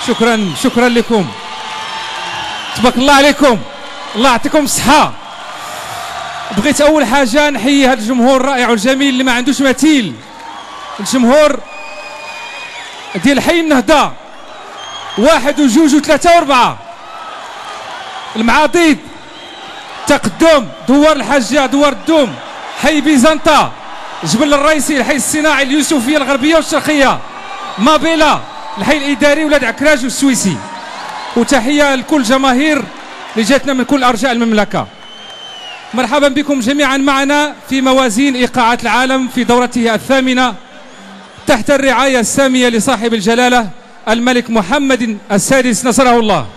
شكرا شكرا لكم تبارك الله عليكم الله يعطيكم الصحة بغيت أول حاجة نحيي هذا الجمهور الرائع والجميل اللي ما عندوش مثيل الجمهور ديال حي النهضة واحد وجوج وثلاثة وأربعة المعاضيد تقدم دوار الحاجة دوار الدوم حي بيزنطة جبل الرئيسي الحي الصناعي اليوسفية الغربية والشرقية مابيلا الحي الإداري ولاد عكراج والسويسي وتحية لكل جماهير اللي جاتنا من كل أرجاء المملكة مرحبا بكم جميعا معنا في موازين إيقاعات العالم في دورته الثامنة تحت الرعاية السامية لصاحب الجلالة الملك محمد السادس نصره الله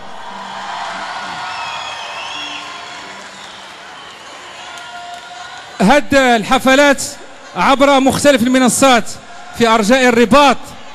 هاد الحفلات عبر مختلف المنصات في أرجاء الرباط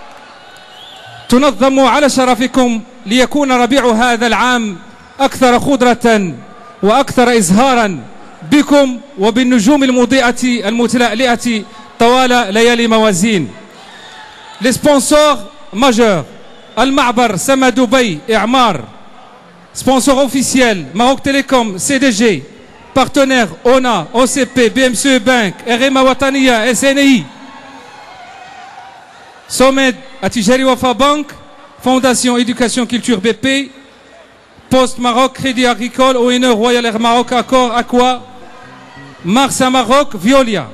تنظم على شرفكم ليكون ربيع هذا العام أكثر خضرة وأكثر إزهارا بكم وبالنجوم المضيئة المتلألئة طوال ليالي موازين لسبونسور ماجور المعبر سما دبي إعمار سبونسور اوفيسيال ماروك تيليكوم سي دي جي بارتنير اونا او سي بي بي ام سي بانك اريما وطنيه اس ان اي سوميد التجاري وفا بنك فونداسيون ايدوكاسيون كولتور بي بي بوست ماروك كريدي اغريكول او ان رويال اير ماروك اكور اكوا مارس ماروك فيوليا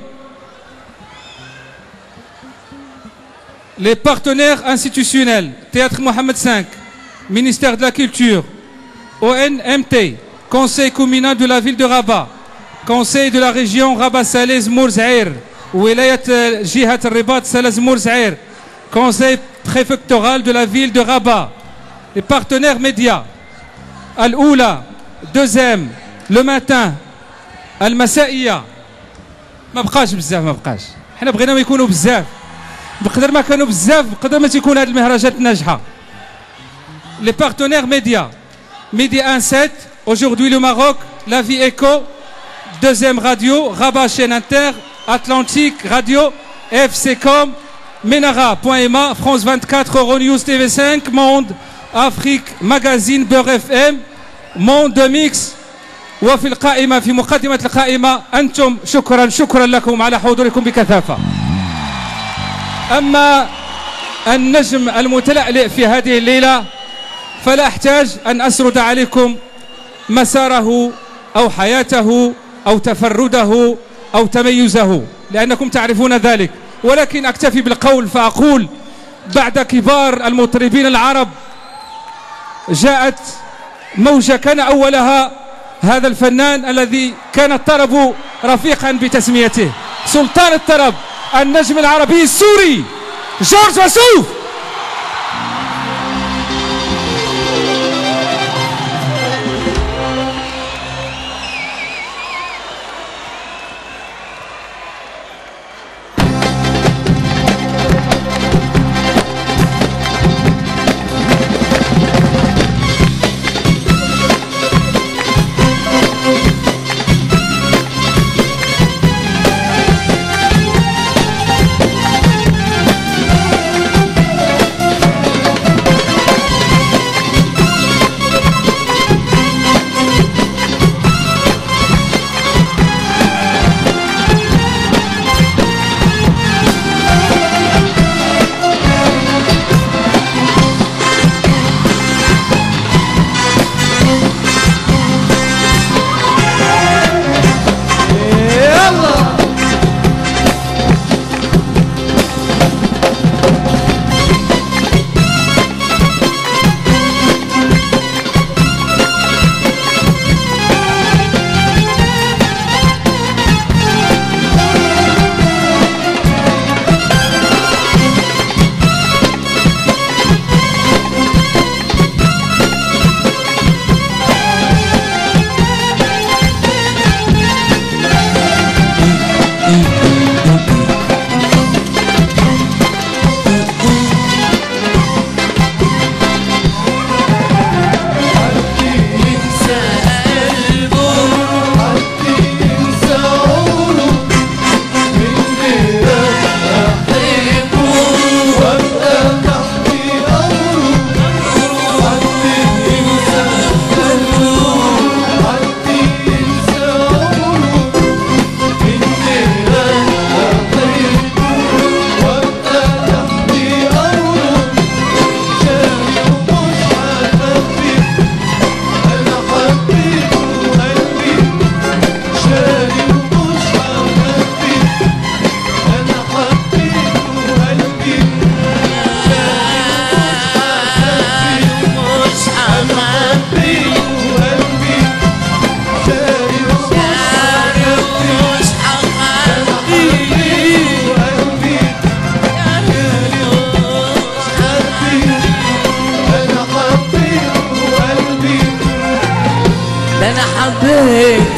Les partenaires institutionnels, Théâtre Mohamed V, ministère de la Culture, ONMT, Conseil communal de la ville de Rabat, Conseil de la région Rabat-Salez Mourzaïr, Wilayat Jihat Ribat Salez Mourzaïr, Conseil préfectoral de la ville de Rabat, les partenaires médias, Al-Oula, deuxième, le matin, Al-Masaïya, ما بقاش بزاف ما بقاش حنا بغينا ما يكونوا بزاف بقدر ما كانوا بزاف بقدر ما تكون هذه المهرجانات ناجحه les partenaires médias Midi 1-7 aujourd'hui le Maroc La Vie Echo deuxième radio Rabat chaîne Inter Atlantique Radio FCCom Menara.ma France 24 Euronews TV5 Monde Afrique Magazine Beurre FM Monde Mix وفي القائمة في مقدمة القائمة أنتم شكرا شكرا لكم على حضوركم بكثافة أما النجم المتلألئ في هذه الليلة فلا أحتاج أن أسرد عليكم مساره أو حياته أو تفرده أو تميزه لأنكم تعرفون ذلك ولكن أكتفي بالقول فأقول بعد كبار المطربين العرب جاءت موجة كان أولها هذا الفنان الذي كان الطرب رفيقا بتسميته سلطان الطرب النجم العربي السوري جورج وسوف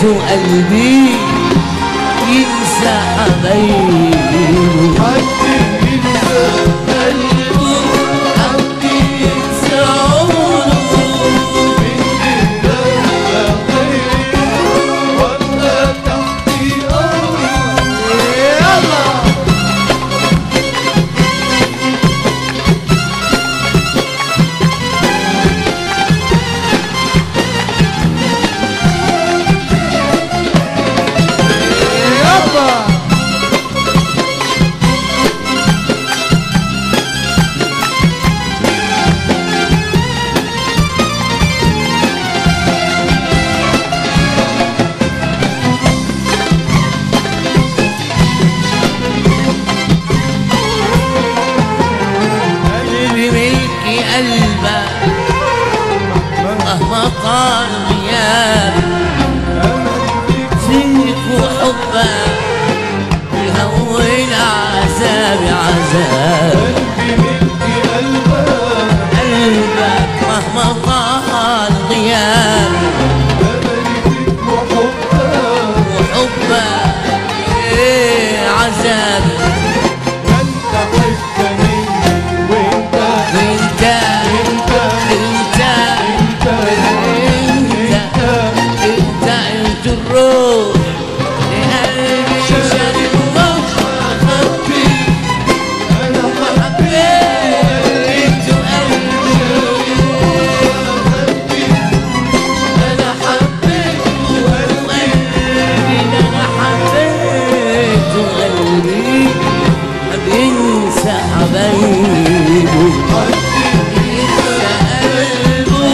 حبيت قلبي ينسى حبايبه حبي ينسى عمره قلبي ملكي قلبك مهما طال غيابك فيك وحبك يهون عذابي عذاب قلبك مهما طال غيابك وحبك إيه عذابي وانت انت انت انت انت الروح لقلبي شريك مش اخبي انا حبيت قلبي انا حبيت قلبي انا حبيت قلبي ما بينسى حبايبه ينسى قلبه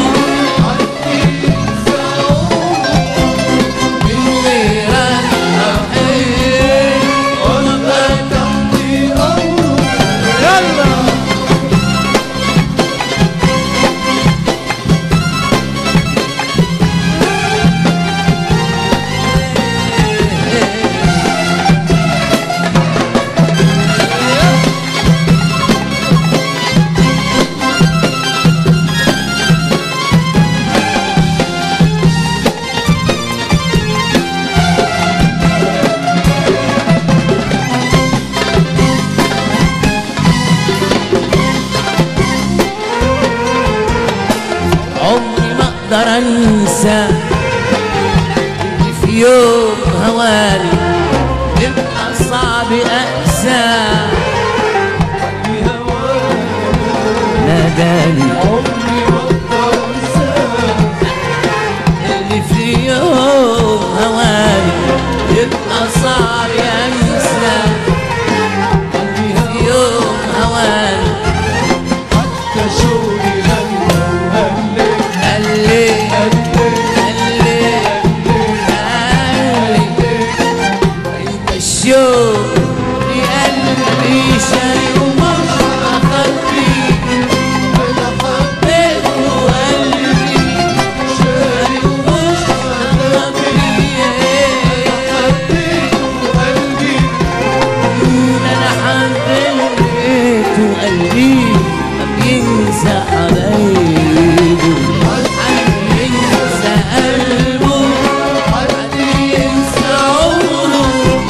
من غيرك أحيي وما يلا عمري ما اقدر انسى اللي في يوم هواني يبقى صعب اقسى ناداني اللي في يوم هواني يبقى صعب انسى اللي في يوم هواني قال لي قال لي قال لي انت الشوق في قلبي شاي ومش اخبي انا حبيته قلبي شاي ومش اخبي انا حبيته قلبي ما بينسى حبايبه ينسى قلبه ينسى عمره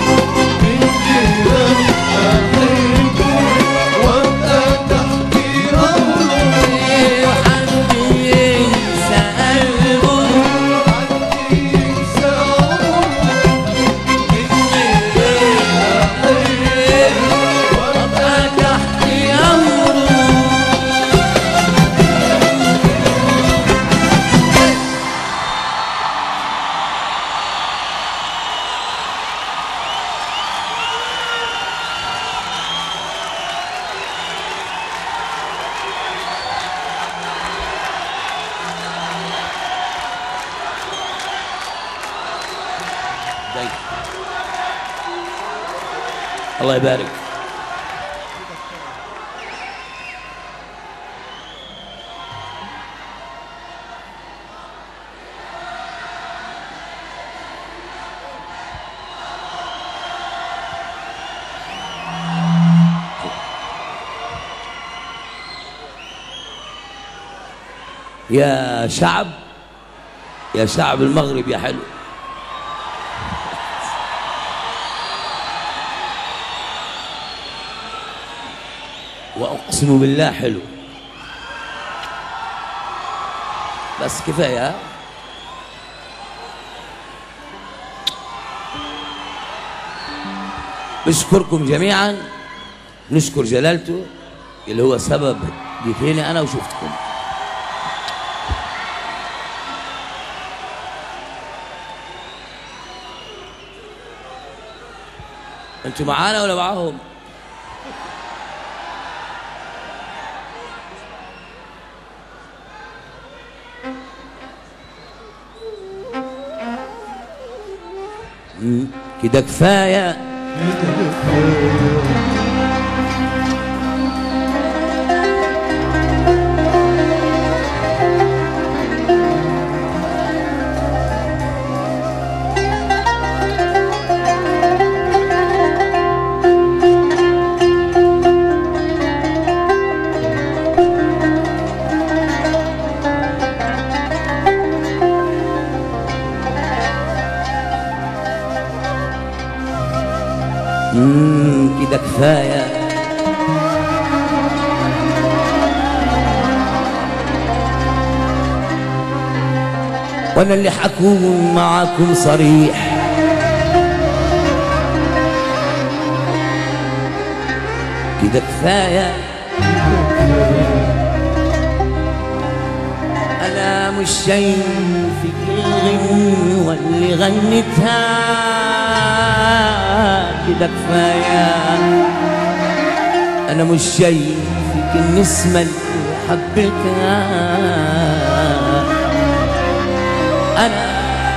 وحد ينسى قلبه وابقى تحت امره الله يبارك يا شعب يا شعب المغرب يا حلو واقسم بالله حلو بس كفايه ها؟ بشكركم جميعا نشكر جلالته اللي هو سبب جيتيني انا وشفتكم انتوا معانا ولا معاهم مم، كده كفايه مم، كده كفايه وانا اللي حكون معاكم صريح كده كفايه انا مش شايفك الغنوه اللي غنتها كده كفايه انا مش شايفك النسمه اللي حبيتها انا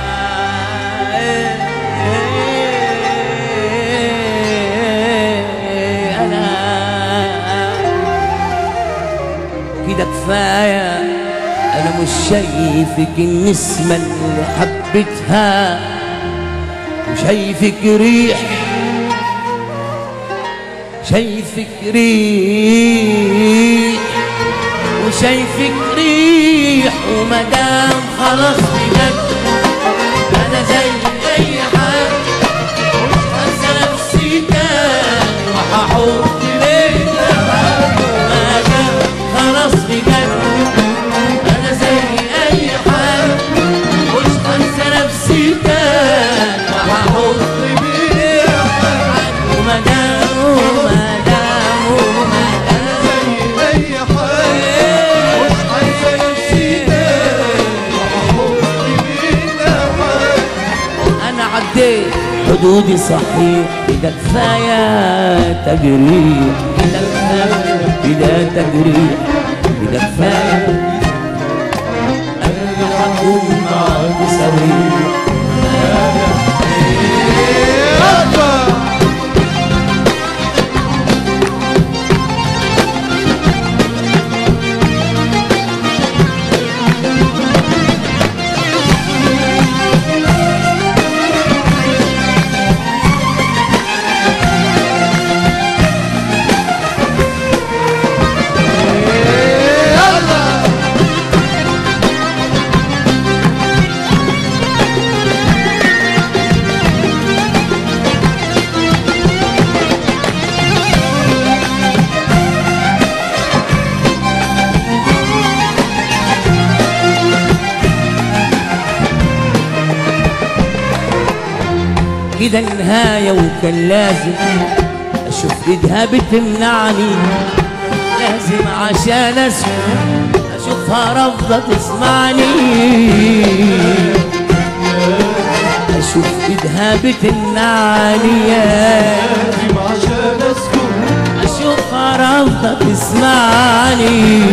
انا كده كفايه انا مش شايفك النسمه اللي حبيتها وشايفك ريح شايفك ريح وشايفك ريح ومدام خلاص بجد انا زي اي حد مش هنسى نفسي تاني وهحط ليك مدام خلاص بجد انا زي اي حد مش هنسى نفسي تاني وهحط بيك ومدام ومدام ومدام اي حاجه مش عايزه نفسي انا عديت حدودي صحيح كده كفايه تجريح كده كفايه كده تجريح كده كفايه انا هكون معاك سوي كده النهاية وكان لازم أشوف إيدها بتمنعني لازم عشان أسكت أشوفها رافضة تسمعني أشوف إيدها بتمنعني لازم عشان اسكت أشوفها رافضة تسمعني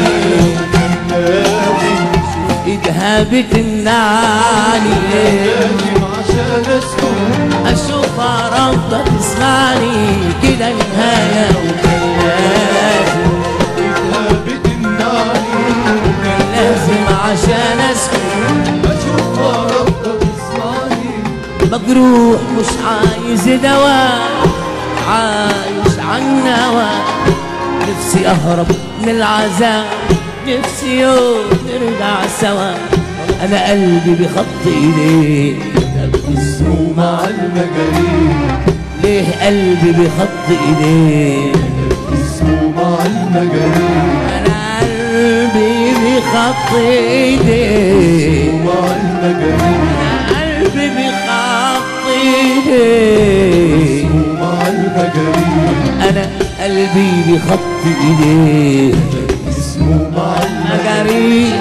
إيدها بتمنعني لازم عشان اسكت اشوفها رافضه تسمعني كده النهايه وكان لازم ايدها بتمنعني لازم عشان اسكت اشوفها رافضه تسمعني مجروح مش عايز دواء عايش عن نوى نفسي اهرب من العذاب نفسي يوم نرجع سوا انا قلبي بخط ايديه اسمه مع المجاريح ليه قلبي بخط ايديه اسمه مع المجارين انا قلبي بخط ايدي ومع المجارين قلبي بخط ايدي ومع المجارين انا قلبي بخط ايدي اسمه مع مجاري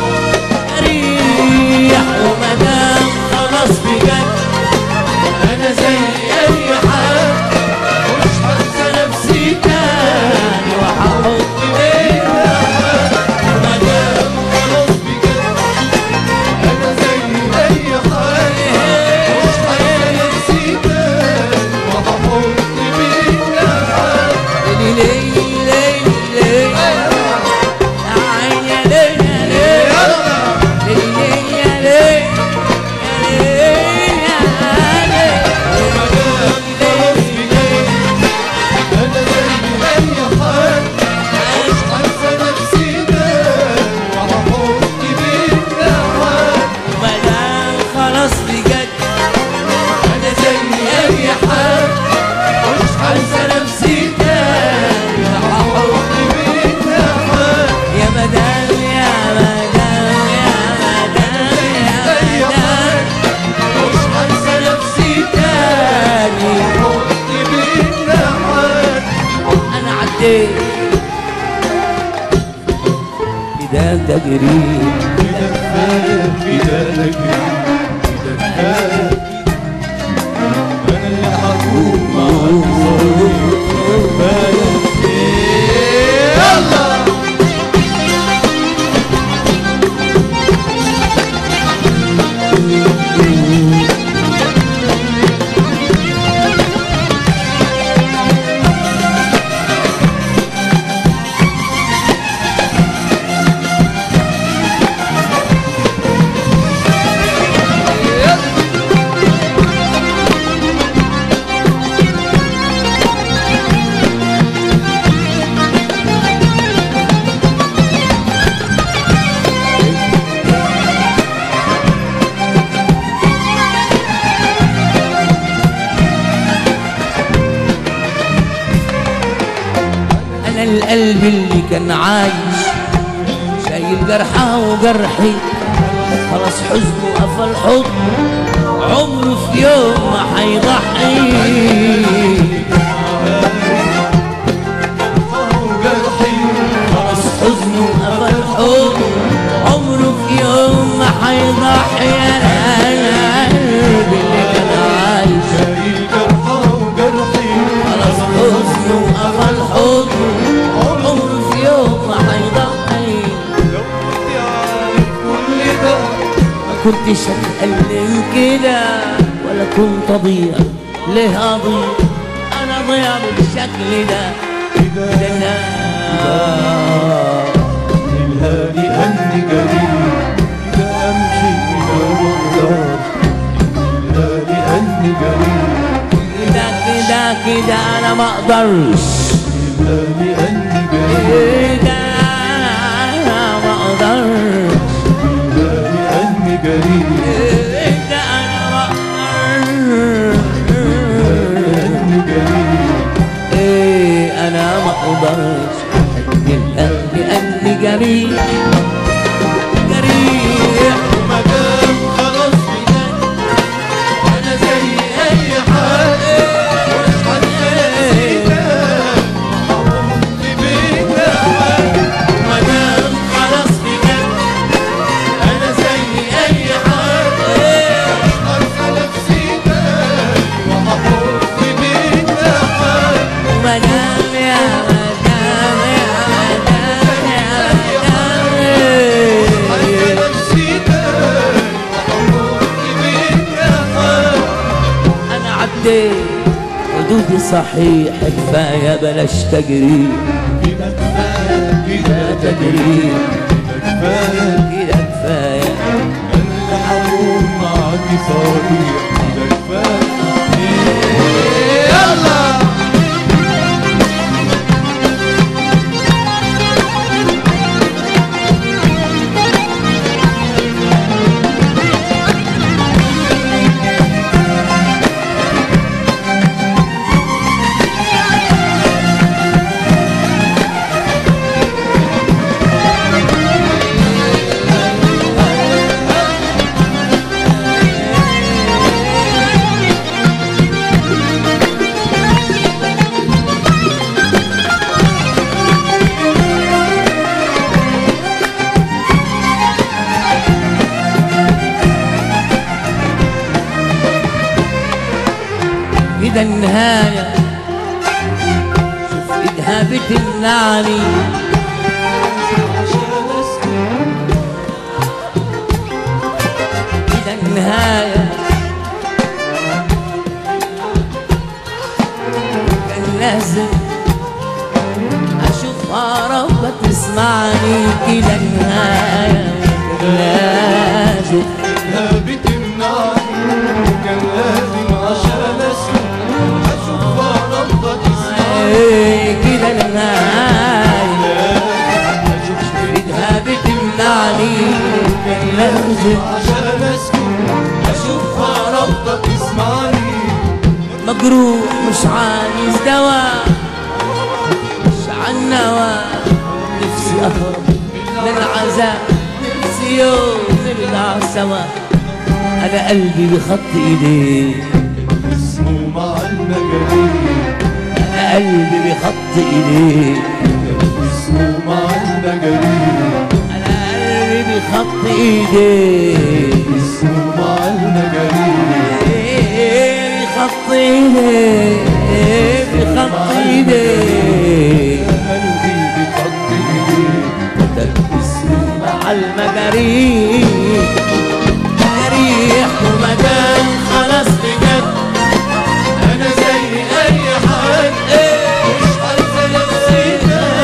ريح ومدام خلاص بجد انا زي اي حد مش هنسى نفسي تاني وهحط ايدي مدام خلاص بجد انا زي اي حد مش هنسى نفسي تاني وهحط بينا حد لي لي لي لي يا عيني يا لي يا لي لي لي يا لي يا لي يا لي مدام خلاص بجد انا زي اي حد مش هنسى نفسي تاني وهحط بينا حد مدام خلاص بجد انا زي اي حد مش هنسى نفسي تاني وهحط بينا حد يا مدام يا مدام يا مدام يا اي مدام حد مش هنسى نفسي تاني وهحط بينا حد انا عديت كده تجري كده كفايه كده نجري كده كفايه انا اللي هكون مع الصليب كفايه يلا انا القلب اللي كان عايش شايل جرحه وجرحي خلاص حزنه قفل حضن عمره في يوم ما هيضحي وجرحي خلاص حزنه قفل حضن عمره في يوم ما هيضحي انا أنا قلبي اللي كان عايش شايل جرحه وجرحي خلاص حزنه قفل حضن عمره في يوم ما هيضحي لو كنت عارف كل ده ما كنتش هتقلل كده ولا كنت اضيع ليه اضيع انا ضيع بالشكل ده كده ده أنا الهادي أني جريء كده أمشي كده وأقدر الهادي أني جريء كده كده كده انا ما اقدرش الهادي أني جريء كده انا ما اقدرش الهادي أني جريء كده انا ما اقدرش أني جريء ايه انا ما اقدرش احب لاني جريء جريء ومدام خلاص بجد أنا زي أي حد مش هنسى نفسي بينا مدام خلاص بجد أنا زي أي حد مش هنسى نفسي تاني وهحط بينا حد مدام يا مدام يا مدام يا هنسى مدام نفسي تاني وهحط بينا حد انا عديت حدودي صحيح كفايه بلاش تجري كده كفاية كده تجري كفاية كده كفايه اللي هكون معاك صريح كده كفاية يلا كده النهاية شوف ايدها بتمنعني كده النهاية كان لازم اشوفها ربك تسمعني كده النهاية كان لازم لا بتمنعني كان لازم عشان اسمع اشوف ربك اسمعني إيه كده النهاية اشوف ايدها بتمنعني كان لازم عشان اسمع اشوف ربك اسمعني مجروح مش عايز دواء مش عن نوى نفسي اهرب من العذاب نفسي يوم نرجع سوا انا قلبي بخط ايديه اسمه مع المجانين انا قلبي بخط ايديه اسمه مع المجانين انا قلبي بخط ايديه اسمه مع المجانين إيه بخط ايديه إيه بخط ايديه قلبي بخط ايديه كتب اسمي مع المجاريح جريح ومدام خلاص بجد انا زي اي حد مش عارفه نفسي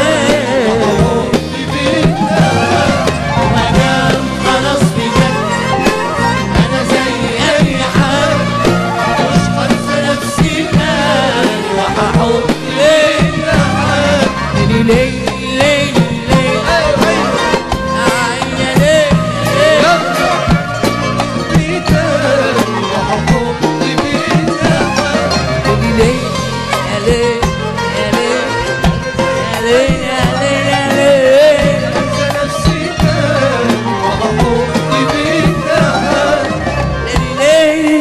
في بيتنا ومدام خلاص بجد انا زي اي حد مش عارفه نفسي كان وهحط ليا حد ليلي ليلي ليلي ليلي عيني ليلي بيتنا وهحط بيتنا حد ليلي ليلي ليلي ليلي ليلي انسى نفسي كان وهحط بيتنا حد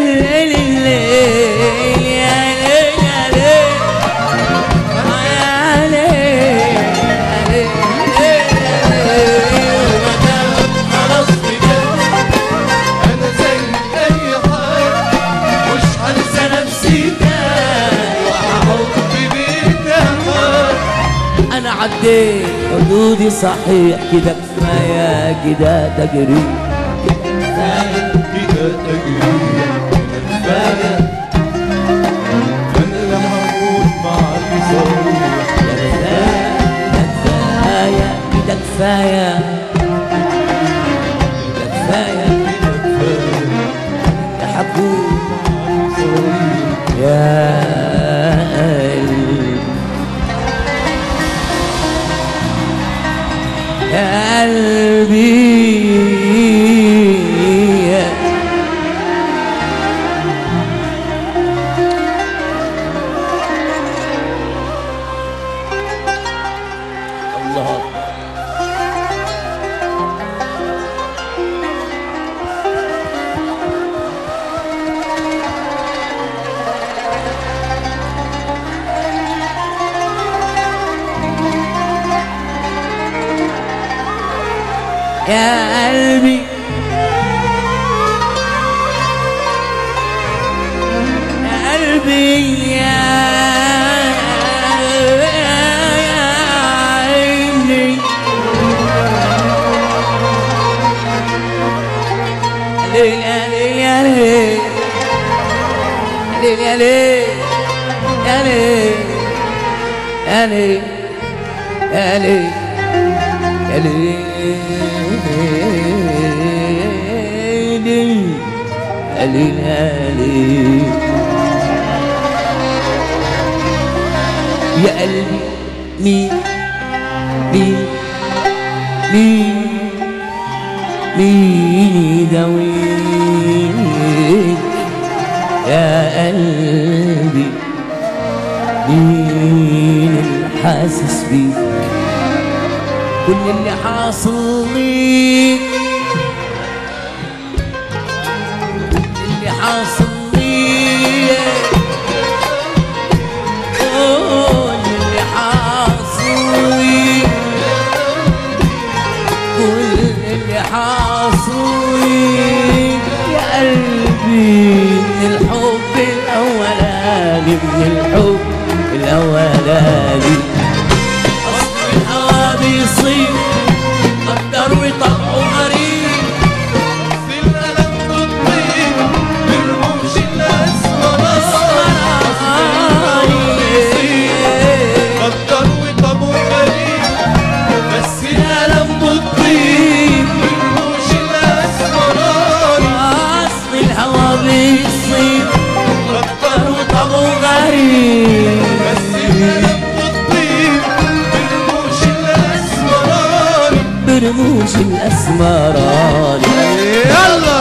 خلاص بجد انا زي اي حد مش هنسى نفسي تاني وهحط بيتنا حد انا عديت حدودي صحيح كده كفايه كده تجري كده تجري كفايه انا اللي هموت معاك صريح كفايه كده كفايه كده كفايه يا حبوب يا قلبي يا قلبي الله أكبر يا قلبي يا قلبي يا يا عيني ليل يا ليل يا ليل ليل يا ليل يا ليل يا ليل يا ليل يا ليل يا ليل يا ليل يا قلبي مين مين مين مين يداويك يا قلبي مين الحاسس بيك كل اللي حاصل ليك كل اللي حاصل ليك كل اللي حاصل ليك كل اللي حاصل ليك يا قلبي من الحب الأولاني الثاني من الحب الأولاني أصل الهوى بيصيب قدر وطبعه غريب في الألم بالطيب بالرموش الأسمراني قدر وطبو غريب بس الألم بالطيب بالرموش الأسمراني أصل الهوى بيصيب قدر وطبعه غريب بس الألم بالطيب بالرموش الأسمراني برموش الأسمراني يلا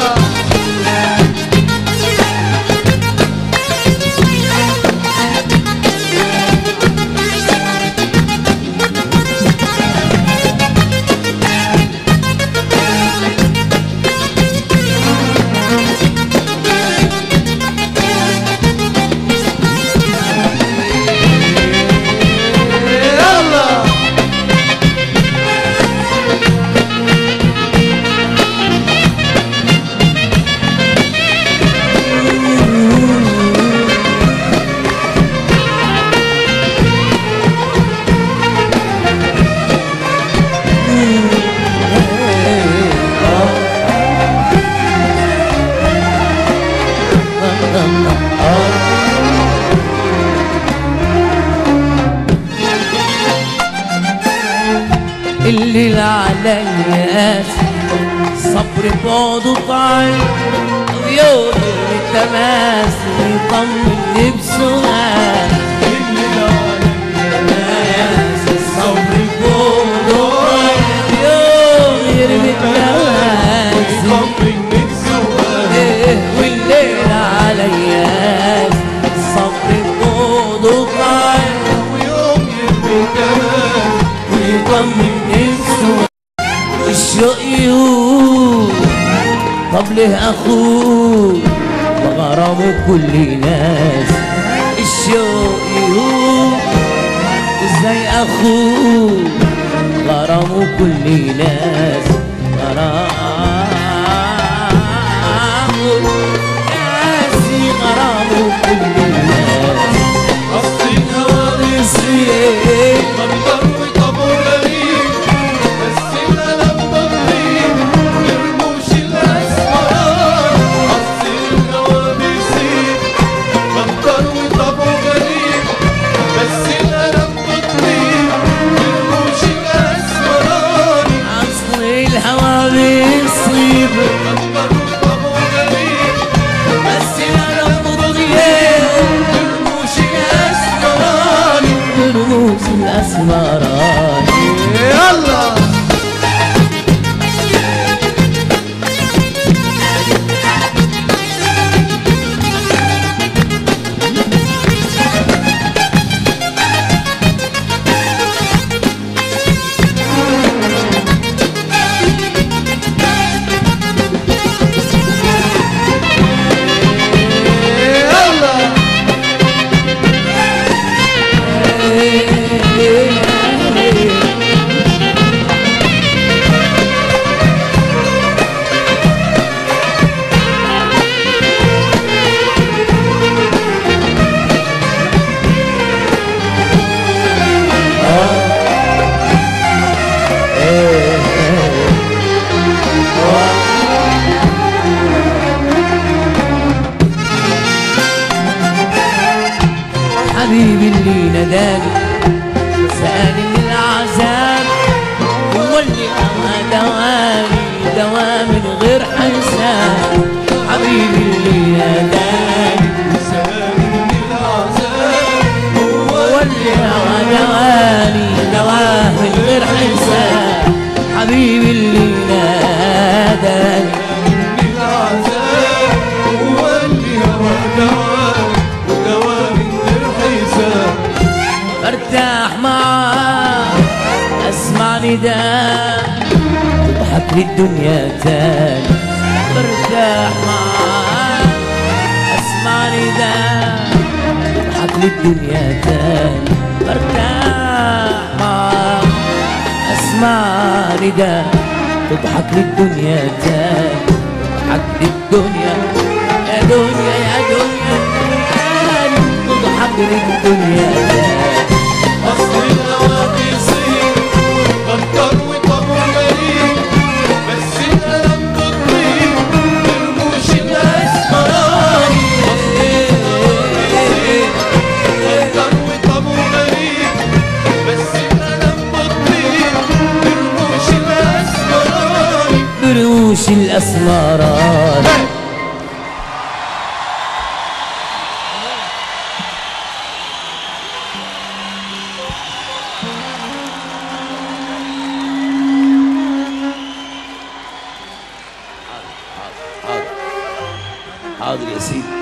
يلا اللي عليا قاسي صبر بعده طعن ويوم التماسي يطمني بسؤال صبر بعده طعن يوم يرمي التماسي إيه والليل عليا صبر بعده طعن ويطمن نفسه الشوق يقول طب ليه اخوه وغرامه كل ناس الشوق يقول ازاي اخوه غرامه كل ناس غرامه ناسي غرامه كل ناس نسيت اصل الهوى بيصيب بس انا مضيع رموش الاسمراني يلا يلا حبيبي اللي ناداني سألني من العذاب هو اللي هوى دواني دوا من غير حساب حبيبي اللي ناداني هو اللي هوى دواني دوا من غير حساب حبيبي اللي ناداني برتاح معاه اسمع نداء تضحك للدنيا تاني برتاح معاه اسمع نداء تضحك للدنيا تاني برتاح معاه اسمع نداء تضحك للدنيا تاني تضحك للدنيا يا دنيا يا دنيا تاني تضحك قدر الدنيا أصل النواقصين غدار وطمع غريب بس الألم بالطين مرموش الأسمراني غدار وطمع غريب بس الألم بالطين مرموش الأسمراني بروش الأسمرات حاضر يا سيدي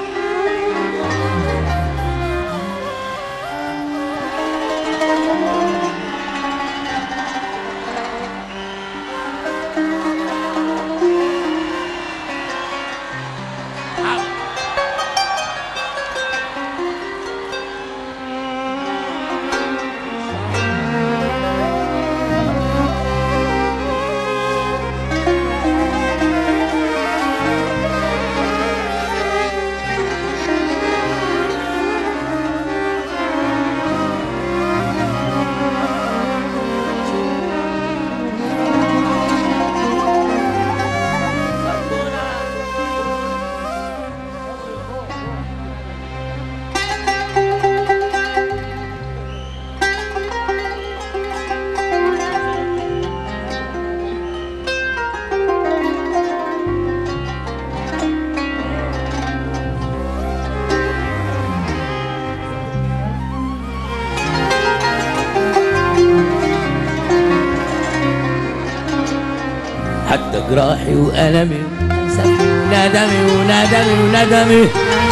حتى جراحي وألمي وأسفي وندمي وندمي وندمي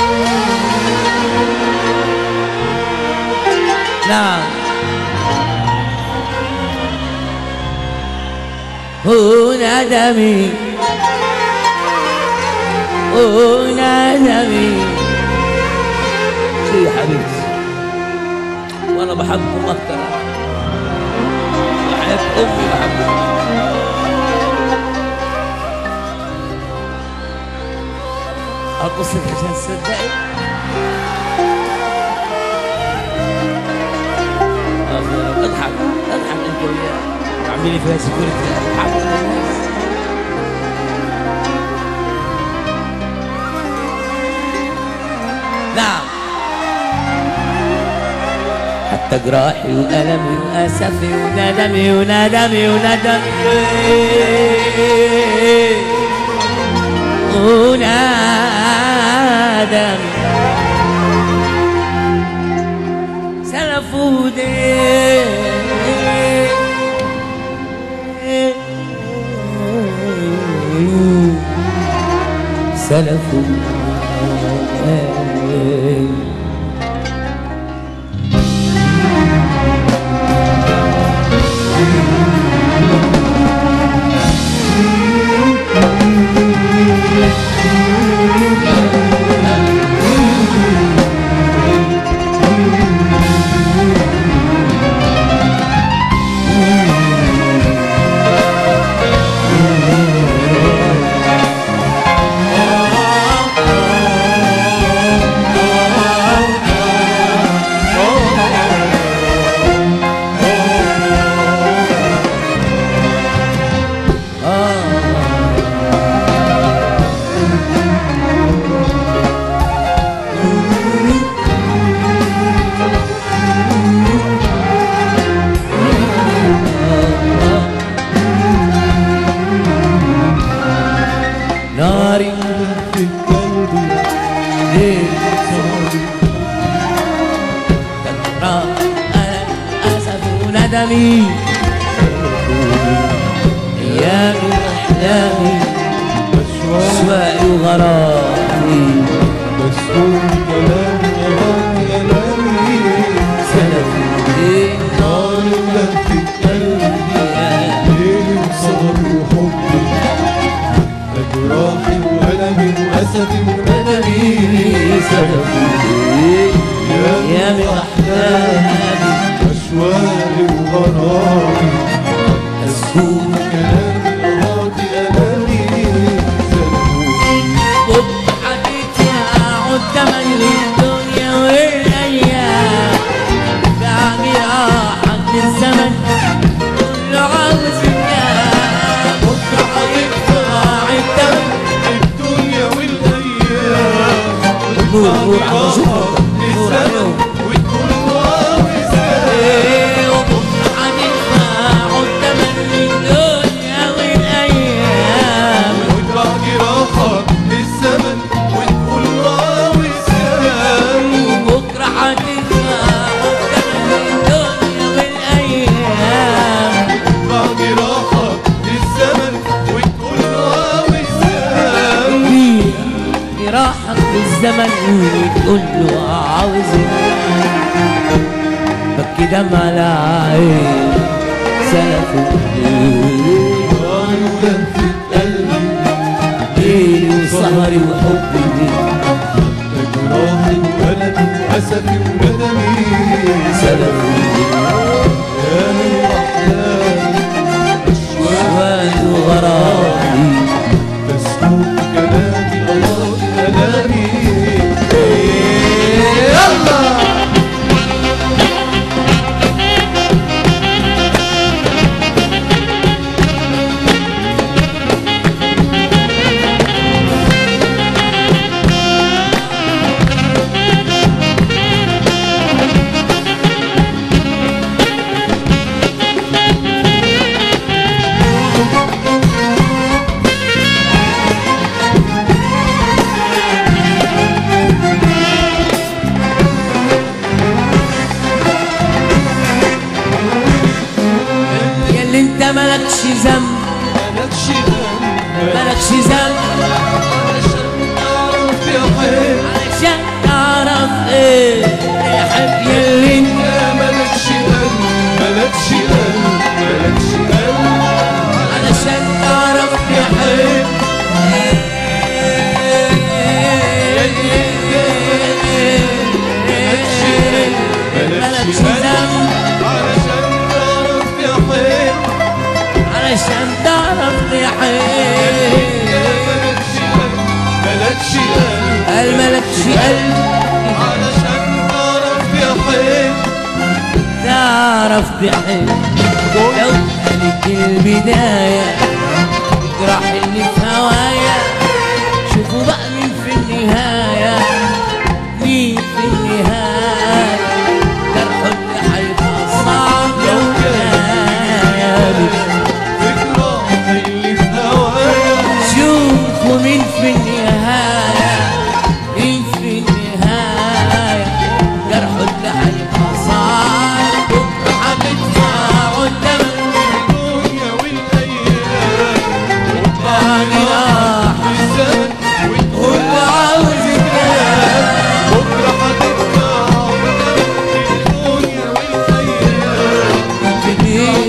نعم وندمي وندمي شي يا حبيبتي وانا بحبكم اكتر بحب امي بحبكم ارقص لك عشان تصدقي أخ- اضحك اضحك انت وياه اعملي فيها سكيورتي اضحك للناس نعم حتى جراحي وألمي وأسفي وندمي وندمي وندمي وندم سلفوا سلفوا ناري في قلبي ليل تكرار ألم أسف وندمي أيامي وأحلامي مشوار أشواقي وغرامي مسؤول كلام غني ألمي سلفوا ليه نار لفت قلبي ليل وصبر وحبي جراحي وألمي وأسفي وندمي سلفوا ليه أيامي وأحلامي أشواقي وغرامي مسؤول كلام غني ألمي سلموني وبحكيت أقعد تملي الدنيا والأيام الزمن وتقول له عاوزك بكي دم على عين سلفوا قالوا لهفة قلبي ليلي وسهري وحبي جراحي وألمي وأسفي وندمي سلفوا يا من أحلامي أشواق واد وغرامي تسكت كلامي الله كلامي يلا ياللي انت ملكش ذنب مالكش ذنب ملكش ذنب علشان تعرف يا حبيبي علشان تعرف ايه يحب ياللي انت يا مالكش قلب مالكش قلب مالكش قلب علشان تعرف يحب ملكش ذنب علشان تعرف يا حبيبي علشان تعرف يحب مالكش قلب مالكش قلب قال ملكش قلب علشان تعرف يا حبيبي تعرف تحب لو كانت البداية تجرح اللي في هوايا شوفوا بقى مين في النهاية مين في النهاية جرح اللي هيبقى صعب لو كان فكرة اللي في هوايا شوفوا مين في النهاية مين في النهاية جرح اللي هيبقى صعب بكرة هتدفع قدامك الدنيا والايام يعني راح بالزمن هو عاوز يتكلم بكره هتبقى قدامك الدنيا والايام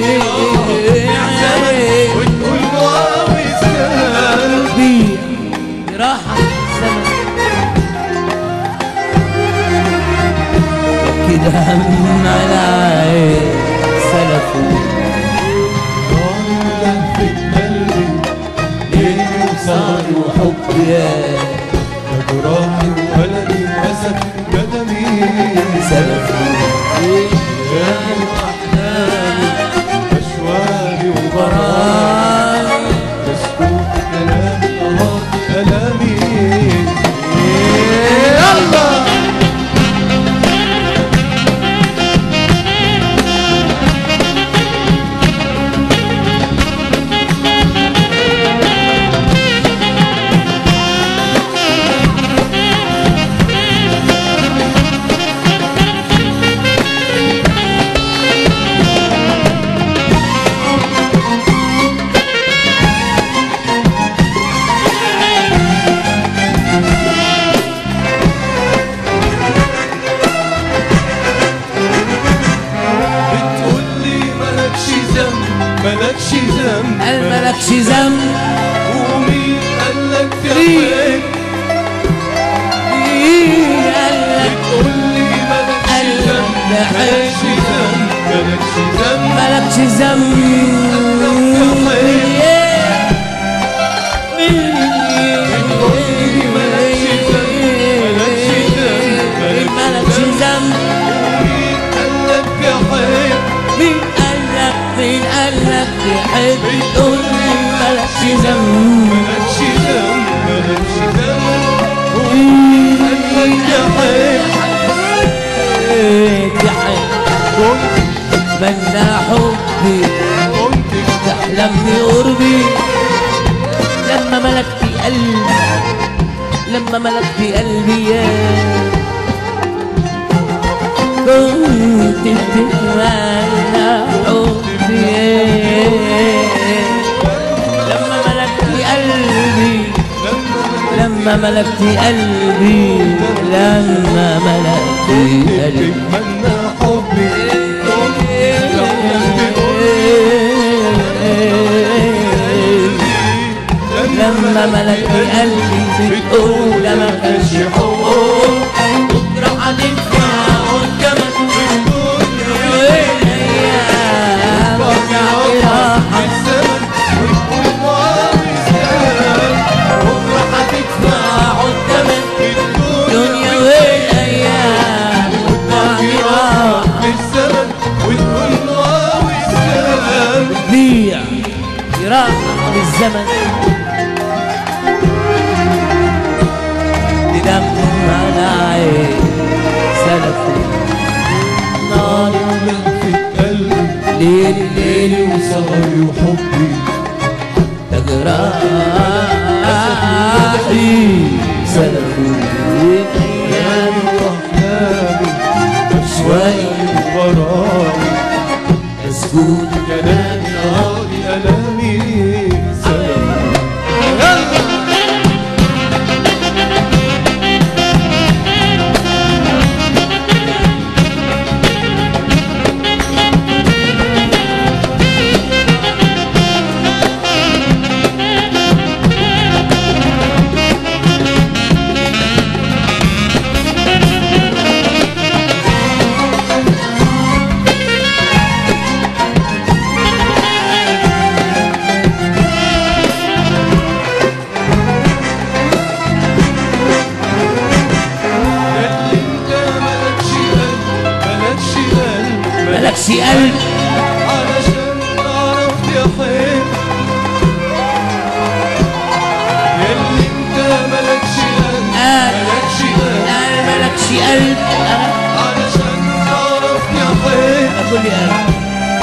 بديع وتقول له عاوز كام بيع راحة الزمن كده من على عين سلفوا قالوا لهفة قلبي ليلي وسهري وحبي يا جراحي وألمي وأسفي وندمي سلفوا يا من أحلامي أشواقي وغرامي غرامي مسكوت كلامي أهات ألامي يلا بتقول لي مالكش ذنب مالكش ذنب قال ملكش ذنب ومين قالك يا مين؟ حبيبي مين قالك بتقول لي مالكش ذنب مالكش ذنب مالكش ذنب ملكش ذنب ملكش ذنب مين قالك يا حبيبي مين قالك مين قالك تحب تقول لي ملكش ذنب مالكش ذنب مالكش ذنب ومين قالك يا حبيبي تحب كنت بنا حبي كنت تحلمني قربي لما ملكت قلبي لما ملكت قلبي يا كنت بتتمنى حبي لما ملكت قلبي لما لما لما ملكت قلبي لما ملكت قلبي تتمنى حبي لما ملكت قلبي بتقول ده ما كانش حب بكره هتدفع قدامك والايام راحت الزمن وتقول معاوز كلام بكرة هتدفع قدامك الدنيا الدنيا والايام راحت بالزمن وتقول معاوز كلام بيع راحة بالزمن بدم على عين سلف نار في قلبي ليل ليل وسهري وحبي تجراحي سلف ايام واحلامي شوي غرامي اسكت كلامي نهاري ألامي سلام اللي انت ملكش قلب ملكش قلب ملكش قلب علشان تعرف تحب ياللي انت ملكش قلب قال ملكش قلب قال ملكش قلب علشان تعرف تحب أقول يا قلب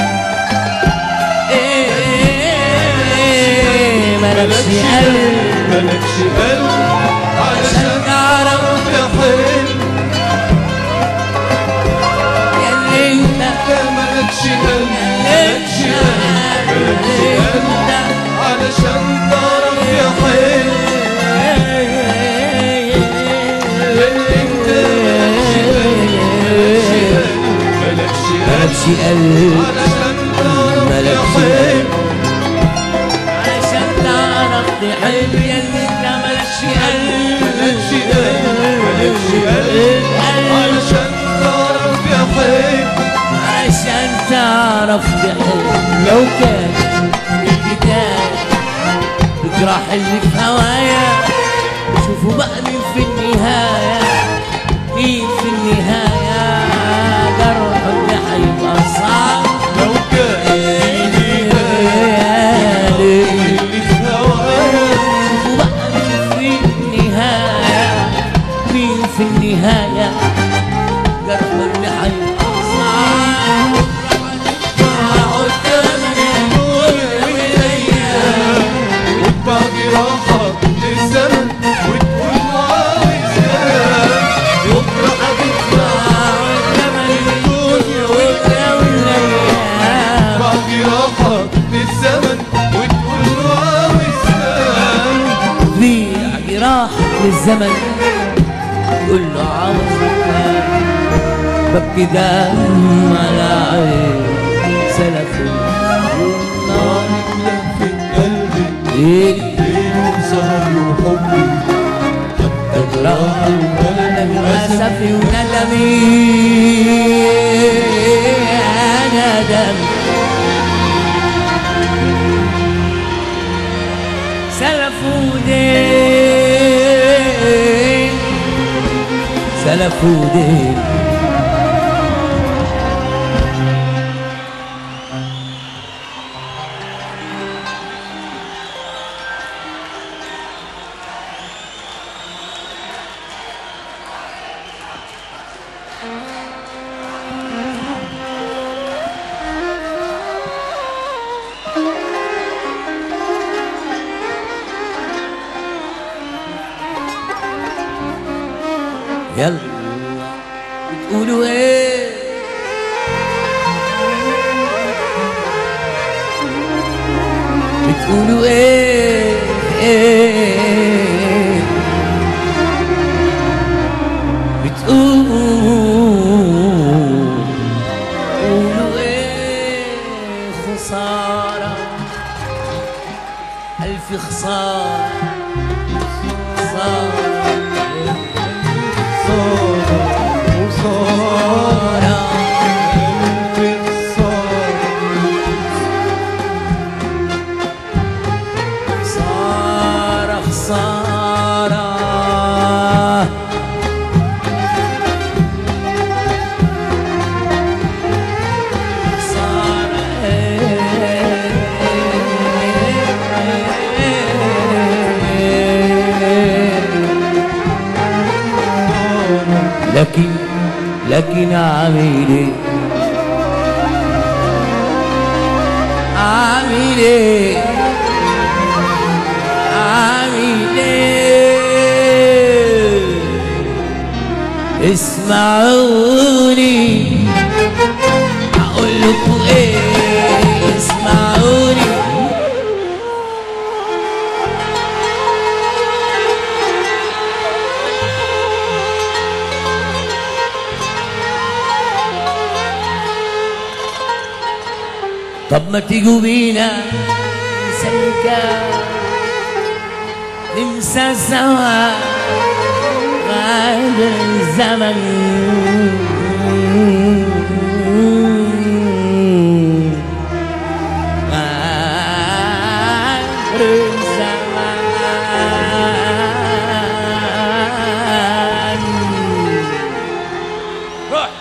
إيه ملكش قلب ملكش قلب علشان تعرف تحب ياللي انت انت ملكش قلب ملكش قلب ملكش قلب علشان تعرف تحب ياللي انت ملكش قلب ملكش قلب ملكش قلب علشان تعرف ملكش تحب علشان تعرف تحب ياللي انت ملكش قلب ملكش قلب ملكش قلب علشان تعرف تحب علشان تعرف تحب لو كان الكتاب بجراح اللي في هوايا شوفوا بقى مين في النهاية مين في النهاية جرح اللي هيبقى صعب لو كان اللي اللي في هوايا شوفوا بقى مين في النهاية مين في النهاية جرح اللي هيبقى صعب وتبقى جراحة للزمن وتقول معاوز كلام بكرة هتدفع تبقى جراحة للزمن وتقول معاوز كلام بيع جراح للزمن قول له عاوز كام ببكي دم على عين سلف النار في قلبي ليل ليل وسهري وحبي جراح الندم أسفي وندمي ندم سلفوا دين سلفوا دين يلا بتقولوا ايه بتقولوا ايه, إيه عامل عامل ايه عامل ايه اسمعوني اقول لكم ايه اسمعوني طب ما تيجوا بينا ننسى الكون ننسى سوا غادر الزمن غادر الزمن روح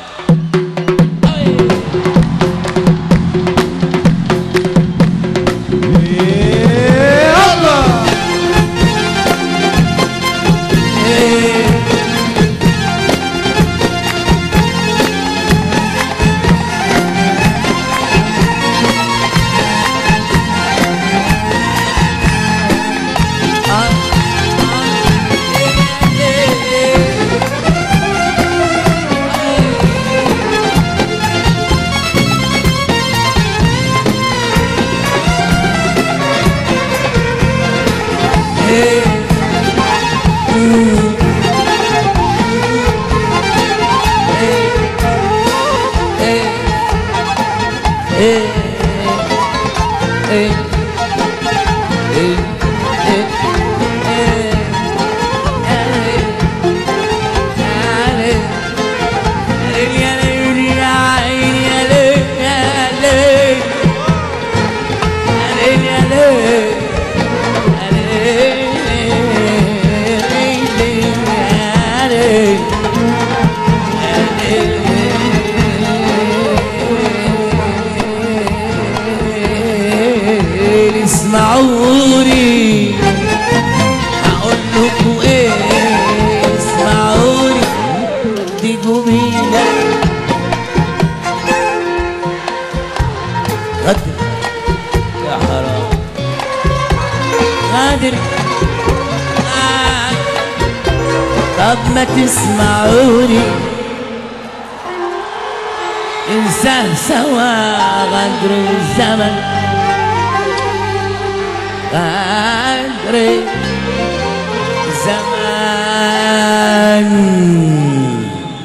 اسمعوني هقول لكم ايه اسمعوني دي جميلة غدر يا حرام غادر آه. طب ما تسمعوني انساه سوا غدر الزمن غدر زمان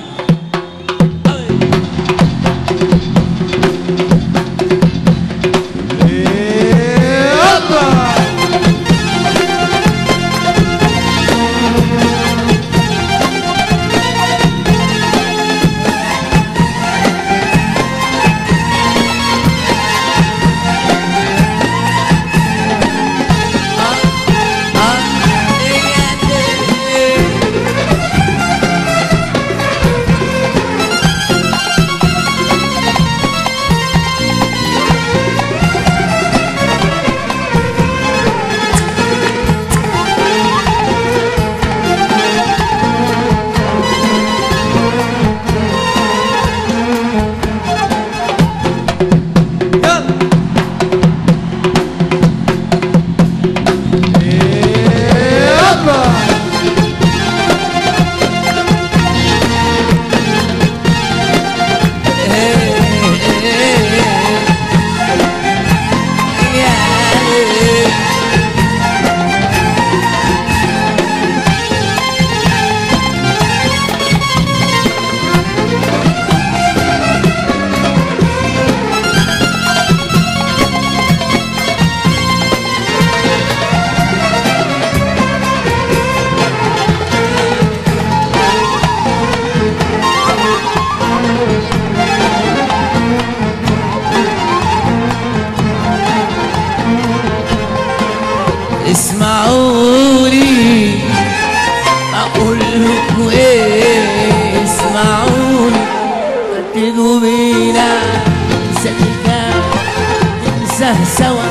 اسمعوني اقول لكم ايه اسمعوني تيجوا بينا سكة ننساه سوا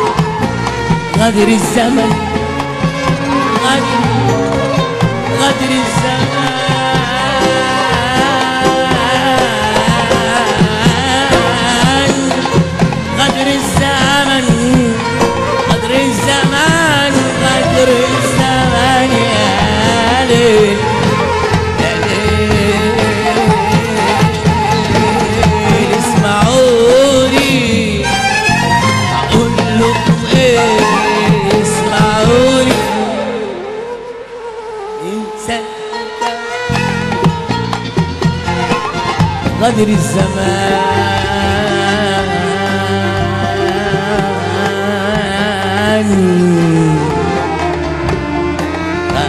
غدر الزمن غدر غدر الزمان الزمان ما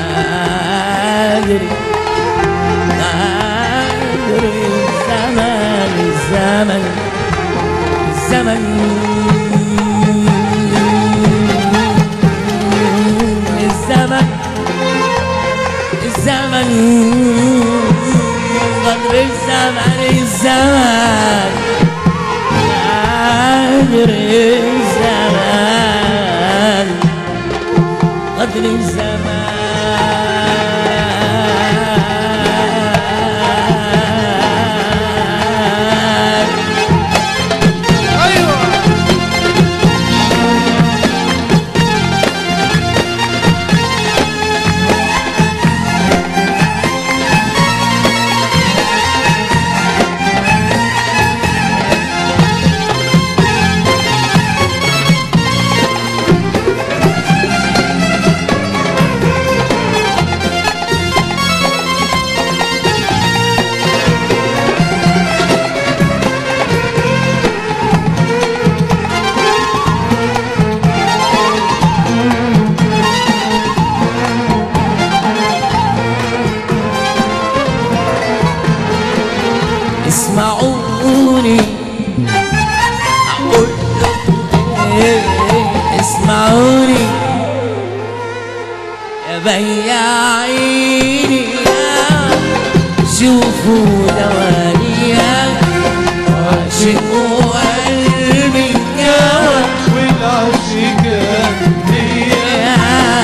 أدري ما أدري الزمان الزمن الزمن الزمن الزمن قدر الزمن الزمن قدر الزمان قدر الزمان اسمعوني أقول لكم إيه اسمعوني يا بياعيني شوفوا دوانيا عاشقوا قلبي الجوى والعشقان هي يا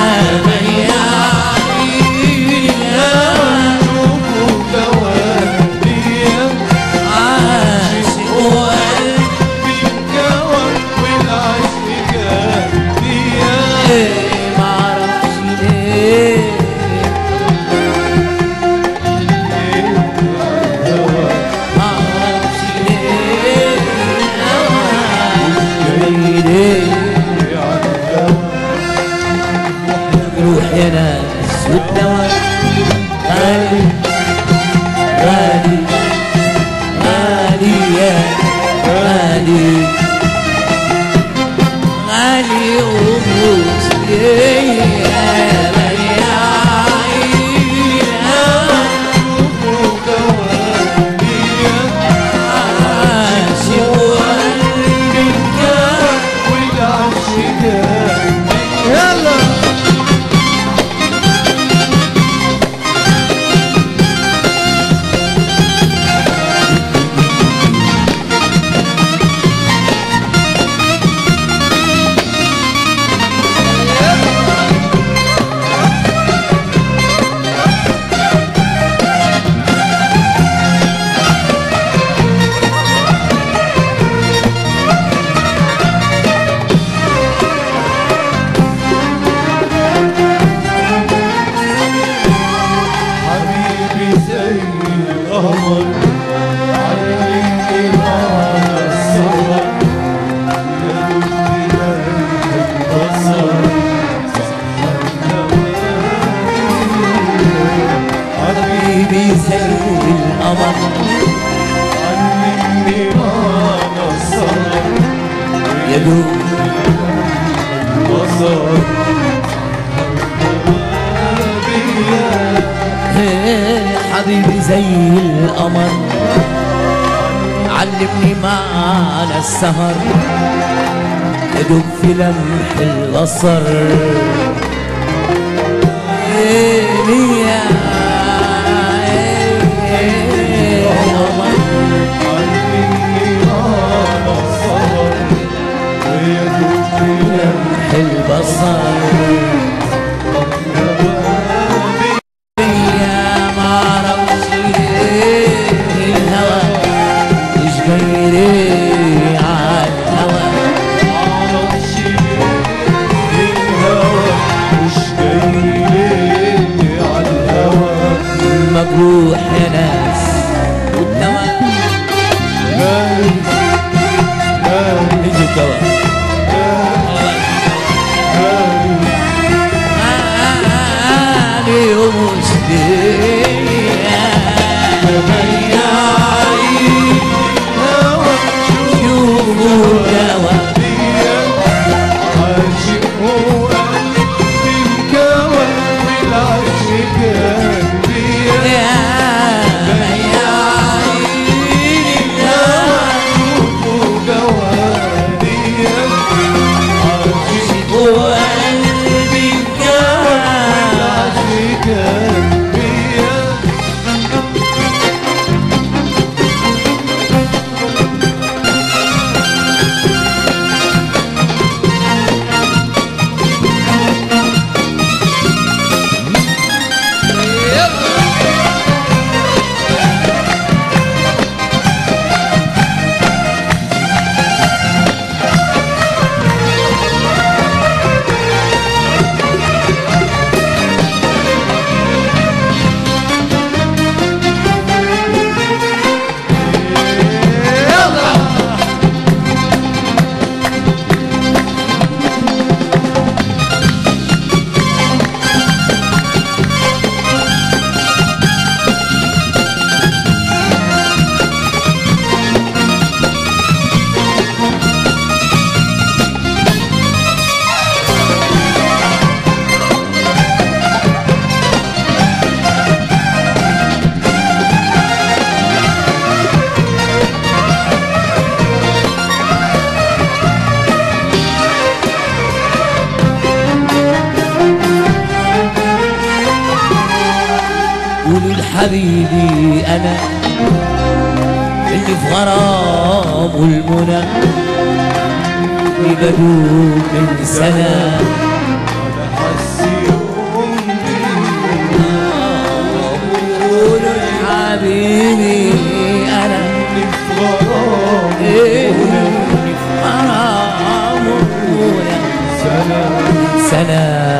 بياعيني شوفوا دوانية عاشقوا قلبي بالجوى والعشقان هي معرفش ليه معرفش ليه جاي ليه روح يا ناس والدواء غالي غالي غالي يا غالي غالي وموس يا يلا حبيبي زي القمر علمني معنى السهر يدوبني قلبك بصر حبيبي حبيبي زي القمر علمني معنى السهر يدوب بصر حبيبي زي القمر علمني معنى السهر يدوب في لمح البصر ليلي يا قمر علمني معنى السهر ويدوبني لمح البصر يا معرفش ليه الهوى مش جاي ليه عالهوى معرفش ليه الهوى مش جاي ليه عالهوى مجروح يا ناس والدواء مالي مالي يجي الدواء مالي مالي ومش ليه يا بياعي حبيبي انا اللي في غرام والمنى اللي بدوم من سنه قولوا حبيبي انا إيه اللي في غرام والمنى سنه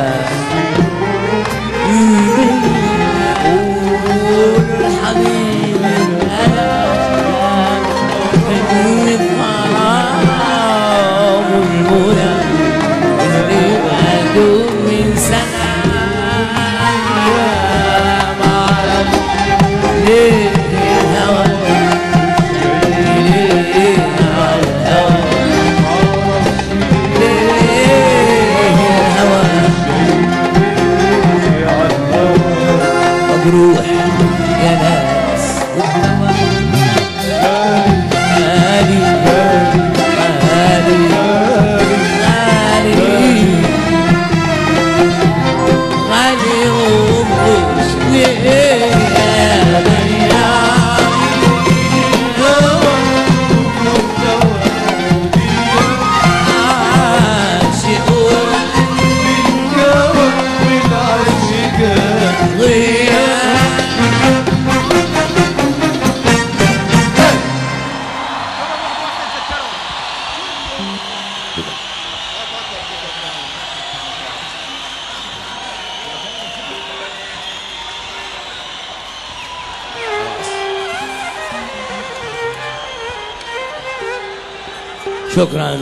مجروح يا ناس غالي غالي غالي غالي ومش ليه شكرا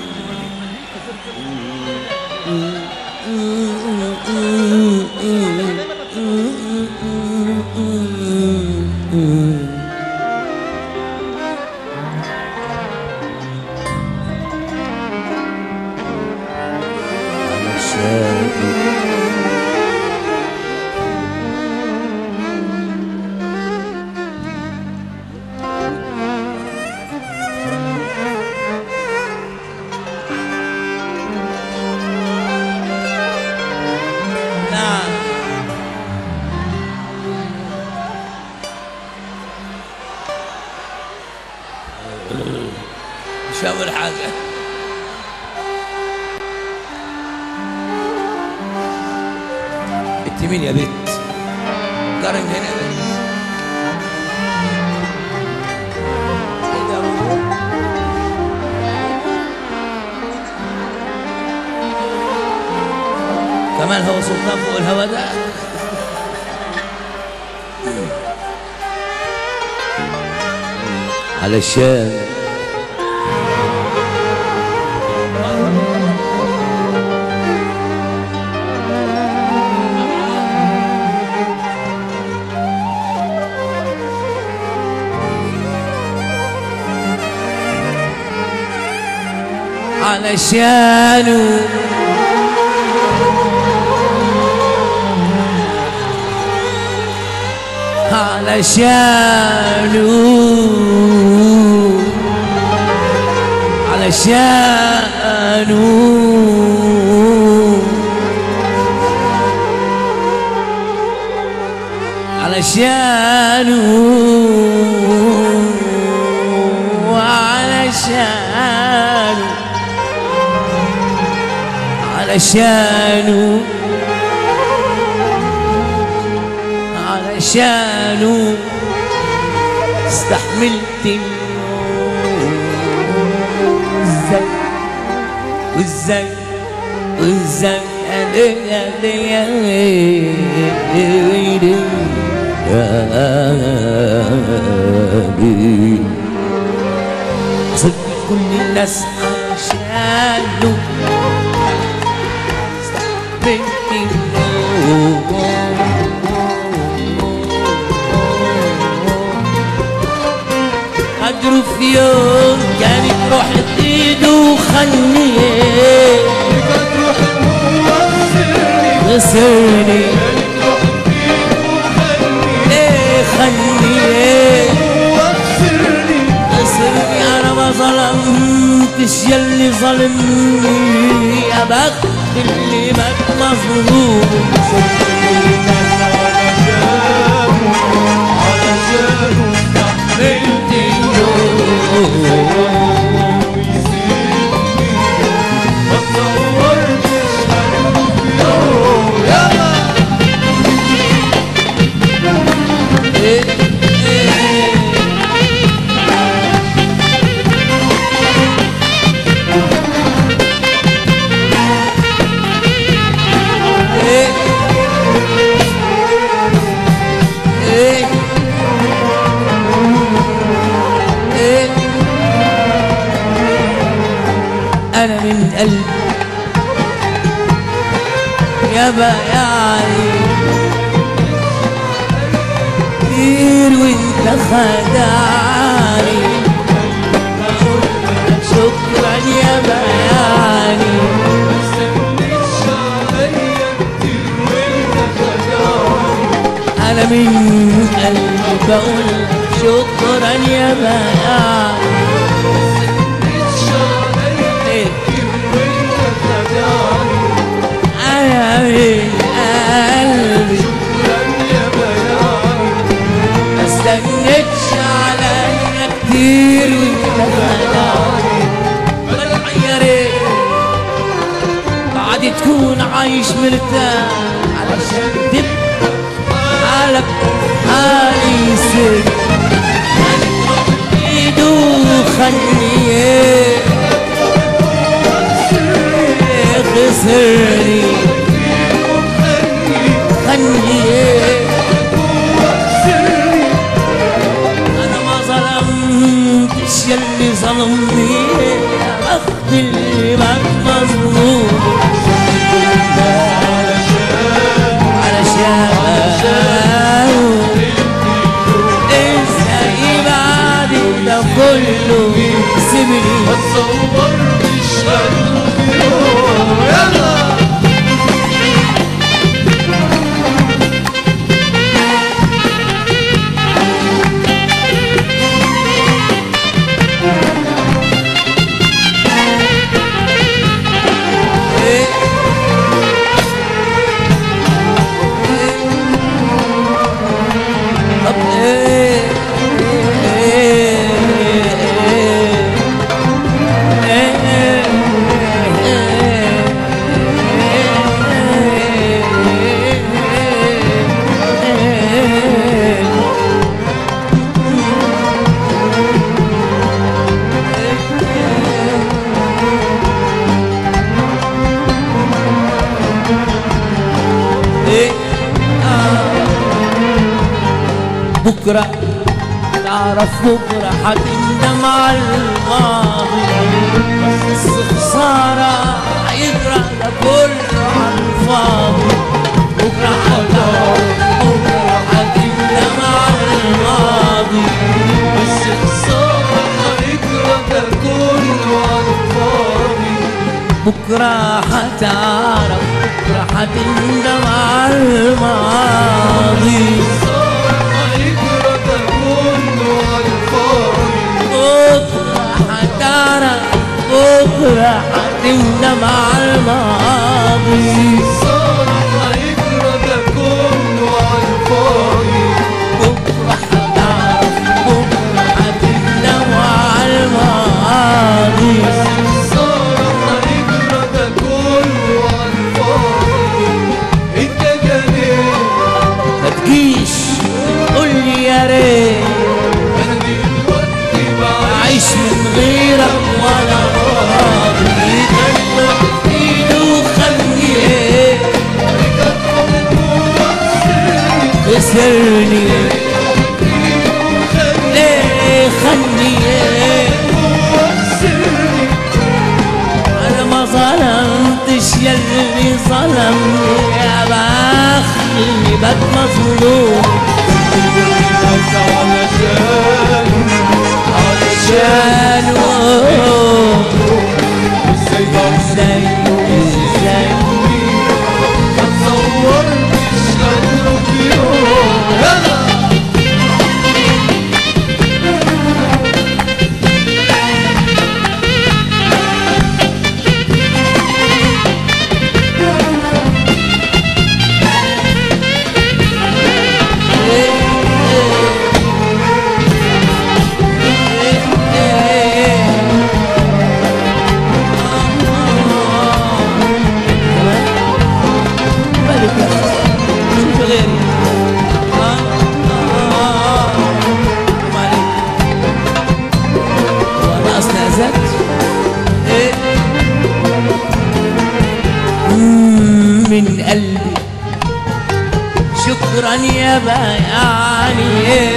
نعم مش أول حاجة انت مين يا بنت؟ قرن هنا يا بنت إيه ده هو؟ كمان هو سلطان فوق الهوا ده علشان علشانه علشانه علشانه علشانه علشانه علشانه علشانه استحملت ازاي وازاي وازاي صدق كل الناس عشانه قدروا في يوم كانت روحت ايده وخليه خسرني ليه خليه خسرني انا ما ظلمتش يلي ظلمني يا بخت اللي مات مظلوم علشان استحملت اليوم ويسيبني ما تصورتش هنموت في يوم يلا أنا من قلبي يا بياعي كتير وانت خدعني شكرا يا بياعي ما سكتش عليا كتير وانت خدعني أنا من قلبي بقول لك شكرا يا بياعي سكتش عليا إيه. كتير وانت خدعني أنا من قلبي شكرا يا بياعي ما استنيتش عليا كتير وانت خدعني يا ريت بعد تكون عايش مرتاح علشان تبقى حالك حالي سر ايده خليه خسرني خليه انا ما ظلمتش يلي ظلمني يا بخت اللي بقى مظلوم علشان ازاي بعد ده كله سيبني ما تصورتش هنموت في يوم يلا طب ايه بكرة تعرف بكرة هتندم على الماضي بس خسارة هيجرى ده كله على الفاضي بكرة هتعرف بكرة هتندم على الماضي بس خسارة هيجرى ده كله على الفاضي بكرة هتعرف بكرة هتندم على الماضي خسارة هيجرى ده كله على الفاضي بكرة هتعرف بكرة هتندم على الماضي خسارة هيجرى ده كله على الفاضي بكرة هتعرف بكرة هتندم على الماضي خسارة هيجرى ده كله على الفاضي انت جنيت ما تجيش قول لي يا ريت انا دلوقتي بعيش أعيش من غيرك ولا راضي ايده خليه خسرني ليه خلني انا ما ظلمتش يلي ظلمني يا بخت اللي بات مظلوم علشان علشان شانو ازاي بعمل ازاي ازاي ما تصورتش هنروح في يوم يلا شكرا يا بياني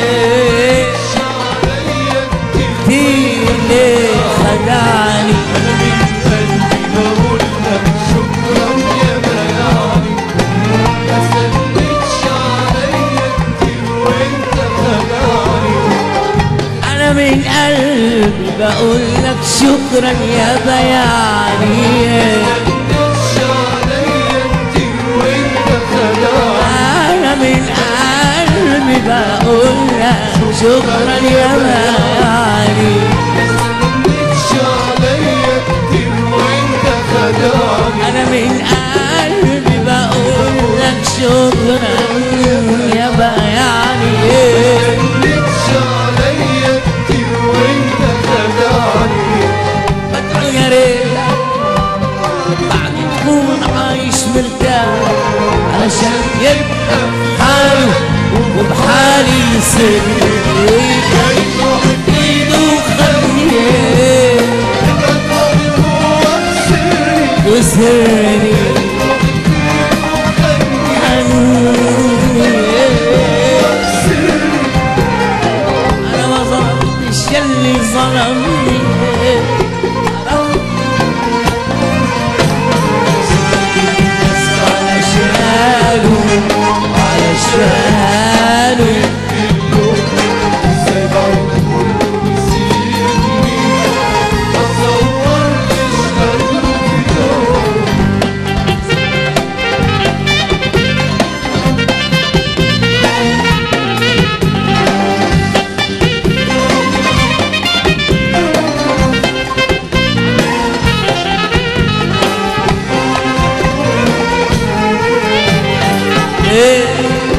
عليا كتير كتير ليه خدعني أنا من قلبي بقول لك شكرا يا بياني ما سلمتش عليا كتير وانت خدعني انا من قلبي بقول لك شكرا يا بياني سلمتش عليا كتير وانت خدعني انا من قلبي بقول لك شكرا يا بياني سلمتش عليا كتير وانت خدعني انا من قلبي بقول لك شكرا يا بياني سلمتش عليا كتير وانت خدعني بدعو يا ريت بعد تكون عايش مرتاح علشان يبقى بحاله وبحالي يصير تروح ايده وخليه هو سري وسرني انا ما ظلمتش يلي ظلمني على شماله على شماله ايه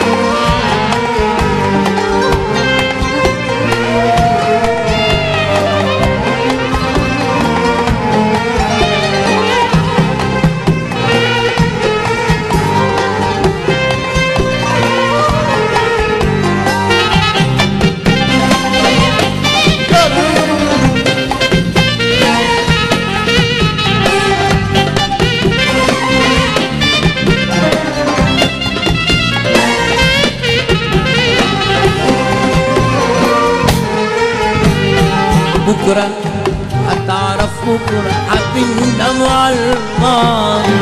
بكرة هتعرف بكرة هتندم على الماضي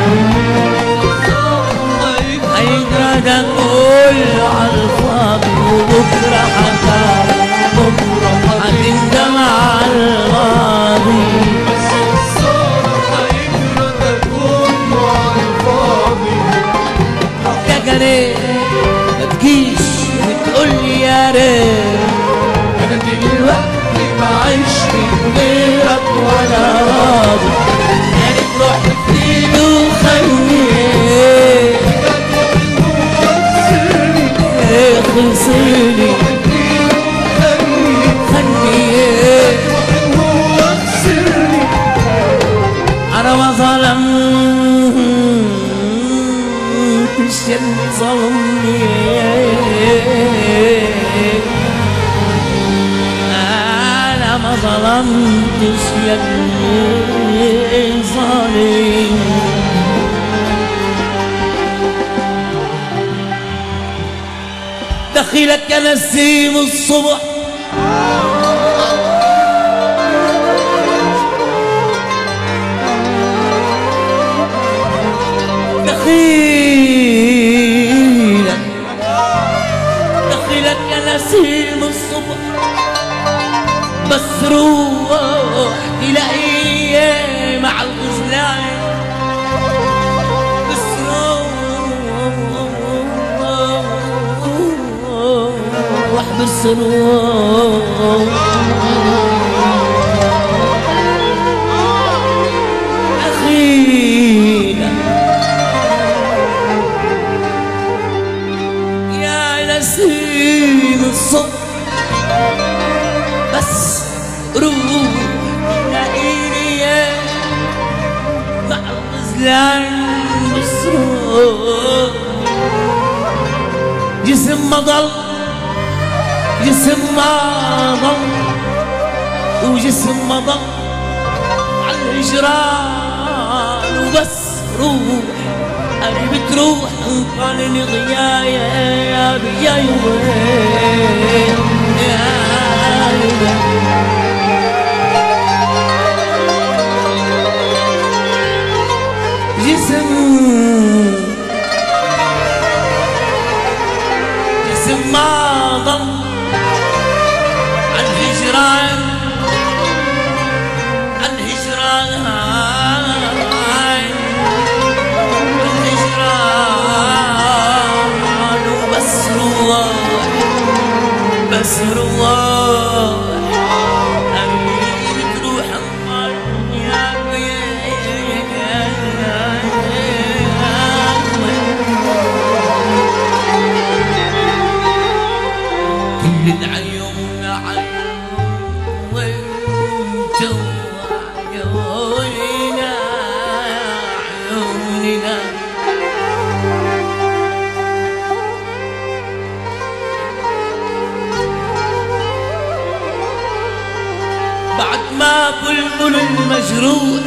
هيجرى ده كله على الفاضي وبكرة هتعرف بكرة هتندم على الماضي يا جنيه ما تجيش وتقول لي يا ريت انا دلوقتي بعيش من غيرك وانا راضي يعني تروح تفيد وخليني ايه خلصيني خليني انا ما ظلمتش اللي ظلمني انا ما ظلمتش اللي ظالم دخيلك يا نسيم الصبح دخيلك دخيلك يا نسيم الصبح بس روح تلاقيه مع الغزلان بس روح بس روح أخينا يا نسيم الصبح بس روح لاقيني يا مع الغزلان بس روح جسم ما ضل جسم ما ضل وجسم ما ضل على الهجران وبس روح قريب تروح قال لي غيايا يا بيا يوين يا يوين جسم جسم ما ضل عن هجران عن هجران الهجران وبس روح بس روح أمين تروح النار يا كل العيون عيون عيوننا عيوننا بعد ما بلبل المجروح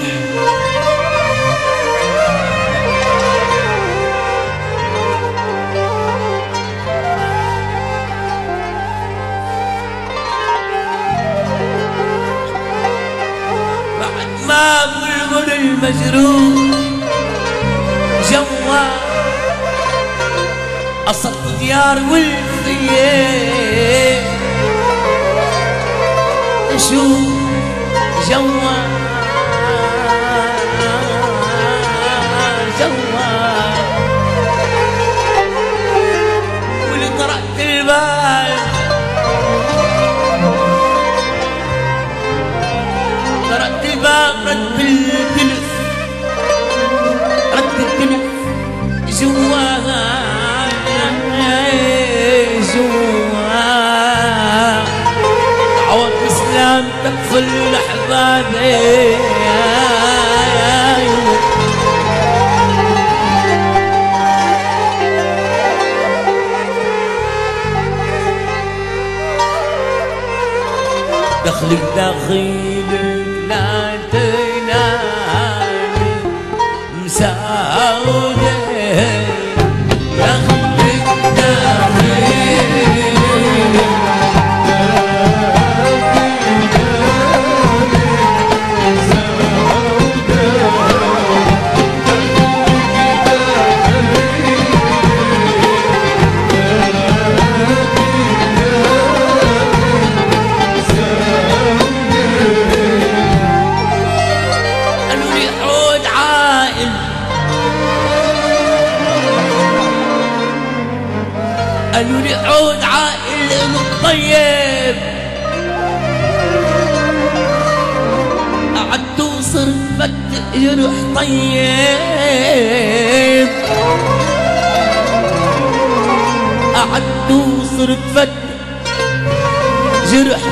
بعد ما بلبل المجروح جوا قصدت ديار والخيام نشوف جوا جوا واللي طرقت الباب طرقت الباب رد التلف رد التلف جوا جوا عوض اسلام تقفل الاحباب دخلك دخيلك لا تنام مساودة دخلك دخيلك قالوا لي عود عائل قالوا لي عود عائل طيب قعدت وصرت جرح طيب قعدت وصرت فت جرح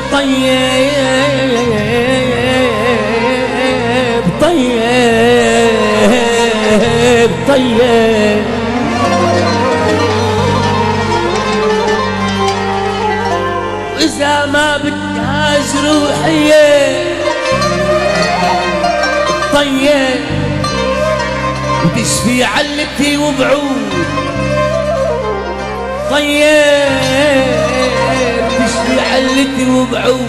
طيب طيب طيب وإذا ما بدهاش روحية طيب وتشفي علتي وبعود طيب تشفي علتي وبعود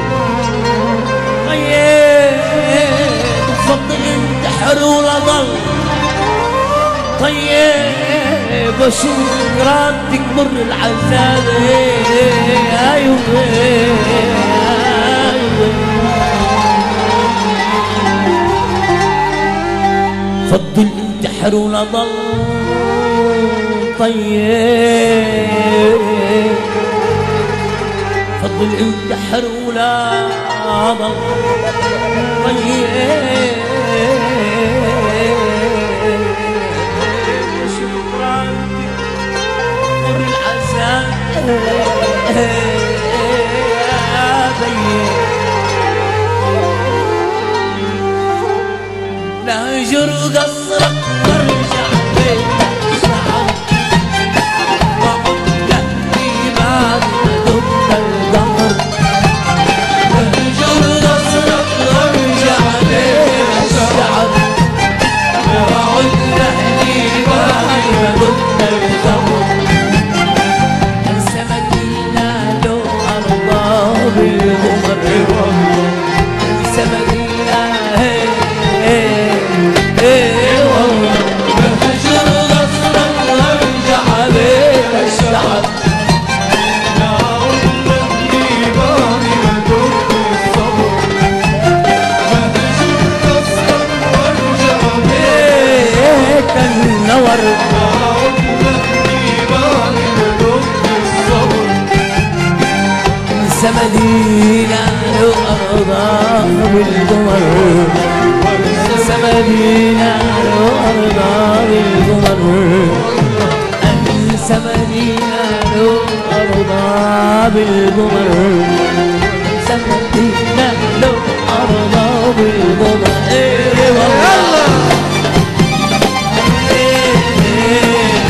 طيب تفضل انتحر ولا ضل طيب اشوف كرامتك مر العذاب ايوه ايوه فضل انتحر ولا ضل طيب فضل انتحر ولا ضل طيب شكرا مر العذاب لا هجر قصرك وارجع بيت الشعب وعد لهدي بعد ما دق القمر هجر قصرك وارجع بيت الشعب وعد لهدي بعد أرضى بالقمر أنسى مدينة لو أرضى بالقمر أنسى مدينة لو أرضى بالقمر أنسى مدينة لو أرضى بالقمر إيه والله إيه إيه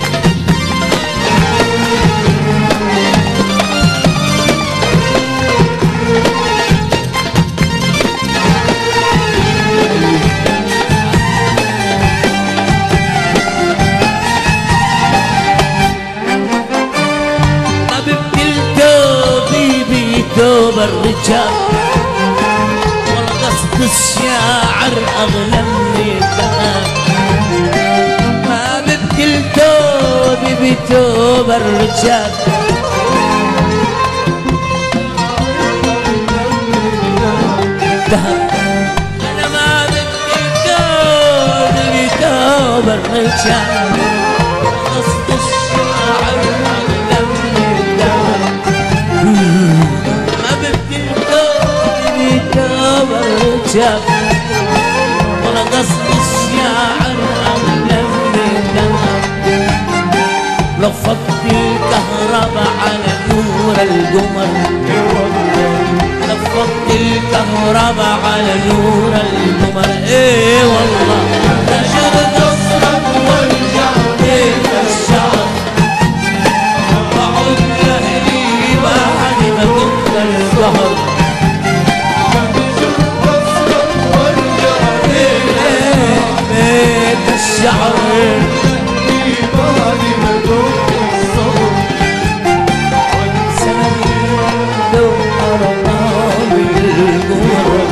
حبيبتي التوبي توب الرجال والقصد الشاعر أغلى من الذهب حبيبتي التوبي بتوب الرجال ذهب أنا ما بدي التوبي بتوب الرجال قصد الشاعر أغلى من الذهب ما بدي الكون يتوب الرجال ولا قصد الشاعر أغلى من الذهب لفظت الكهرباء على نور القمر لفظت الكهرباء على نور القمر ايه والله نشرت الصرف والجهد الشعر وعد أهلي بعد ما كنت القهر بيت الشعر سمري لو أرضى بالقمر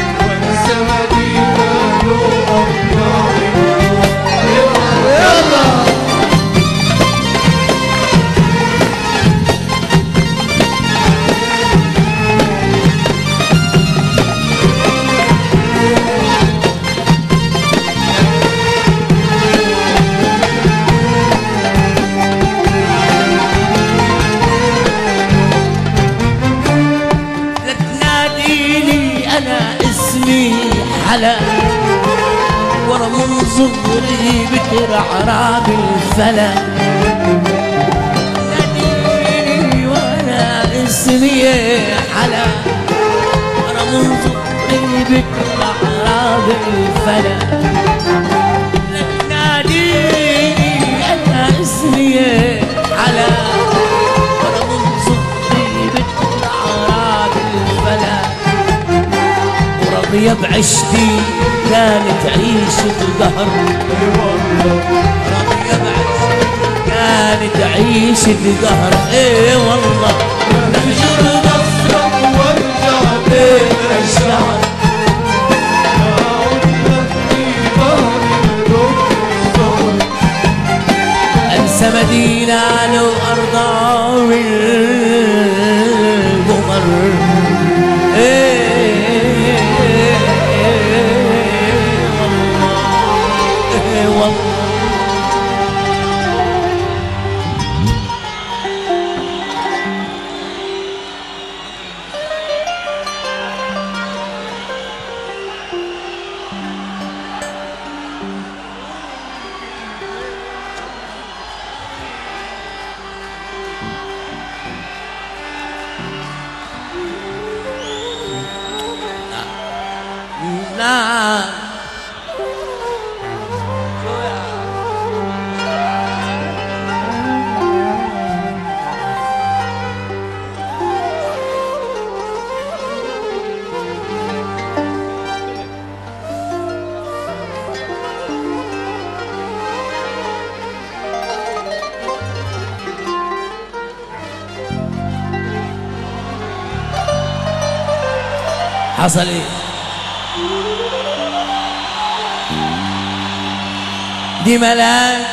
لا تناديني انا اسمي حلا ورا من صغري بترعرع بالفلا ناديني وانا اسمي حلا ورا من صغري بترعرع بالفلا لا تناديني انا اسمي حلا ورا من صغري بترعرع بالفلا وراضية بعشتي كانت عيشة قهر راضية بعشتي كانت عيشة قهر ايه والله نحجر نصرك ايه الشعر انسى مدينة لو ارضى بالقمر إيه والله إيه والله نعم حصل ايه دي ملاك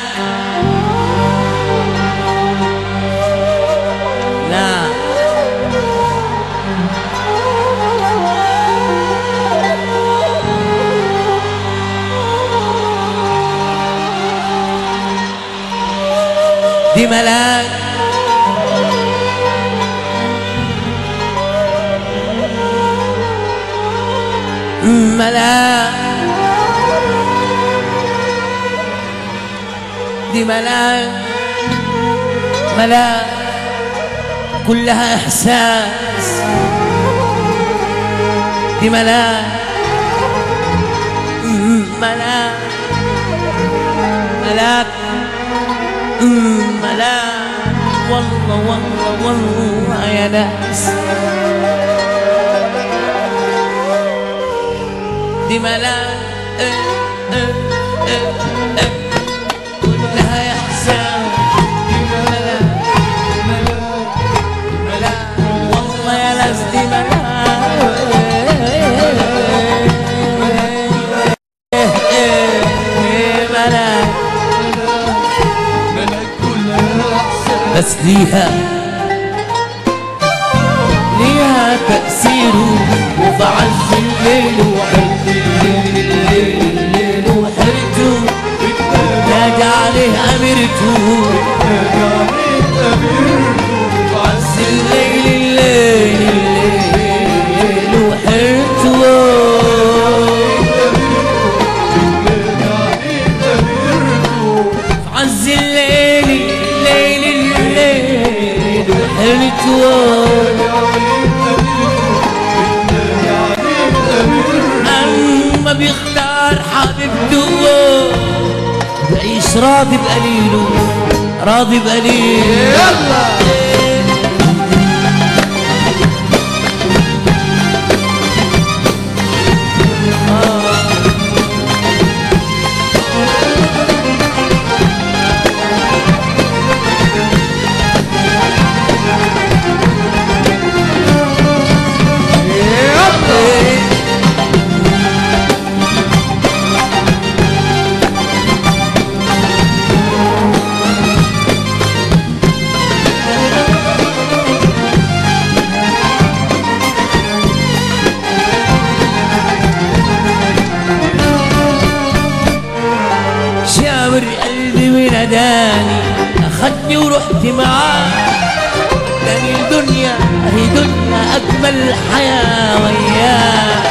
لا دي ملاك ملاك دي ملاك ملاك كلها إحساس دي ملاك ملاك ملاك ملاك والله والله والله يا ناس دي ملاك كلها يا حسام ملاك ملاك والله يا ناس دي ملاك ملك كلها احسان بس ليها ليها تأثيره وفي عز الليل وحد الليل الليل وحرته نادى عليه أميرته عز الليل الليل الليل وحرته عز الليل الليل الليل وحرته أما بيختار حبيبته يعيش راضي بقليله راضي بقليله يلا شاور قلبي وناداني اخدني ورحت معاه اداني الدنيا هي دنيا اجمل حياه وياه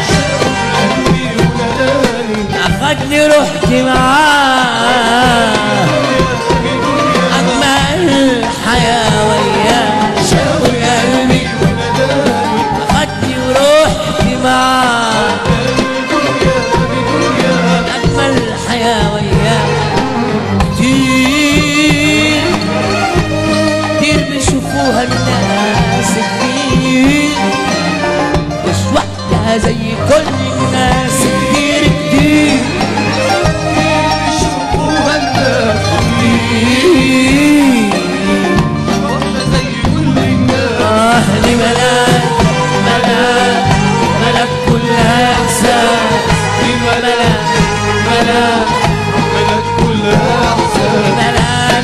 اخدني رحت معاه اجمل حياه وياه شاور قلبي اخدني ورحت معاه أجمل حياة وياه كتير كتير بيشوفوها الناس كتير مش واحدة زي كل الناس كتير كتير يشوفوها الناس كتير واحدة زي كل الناس آه دي ملاك ملاك ملاك كلها إحساس دي ملاك ملاك ملك كلها احسان ملاك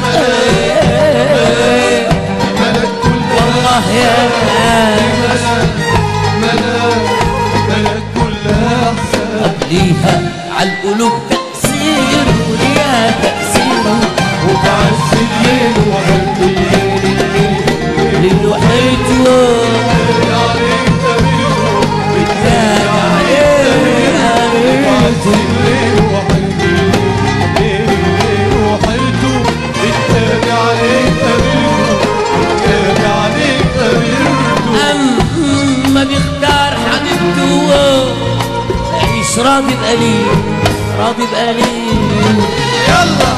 ملك كلها والله يا ناس ملك ملك كلها احسان ليها على القلوب تأثير وليها تأثير وبعز الليل وحد الليل للوحيد عليك تميله بتنادى عليها وبعز الليل وحد الليل الليل وحيته بالتالي عليك تميله بالتالي عليك تميله أما بيختار حبيبته يعيش راضي بقليل راضي بقليل يلا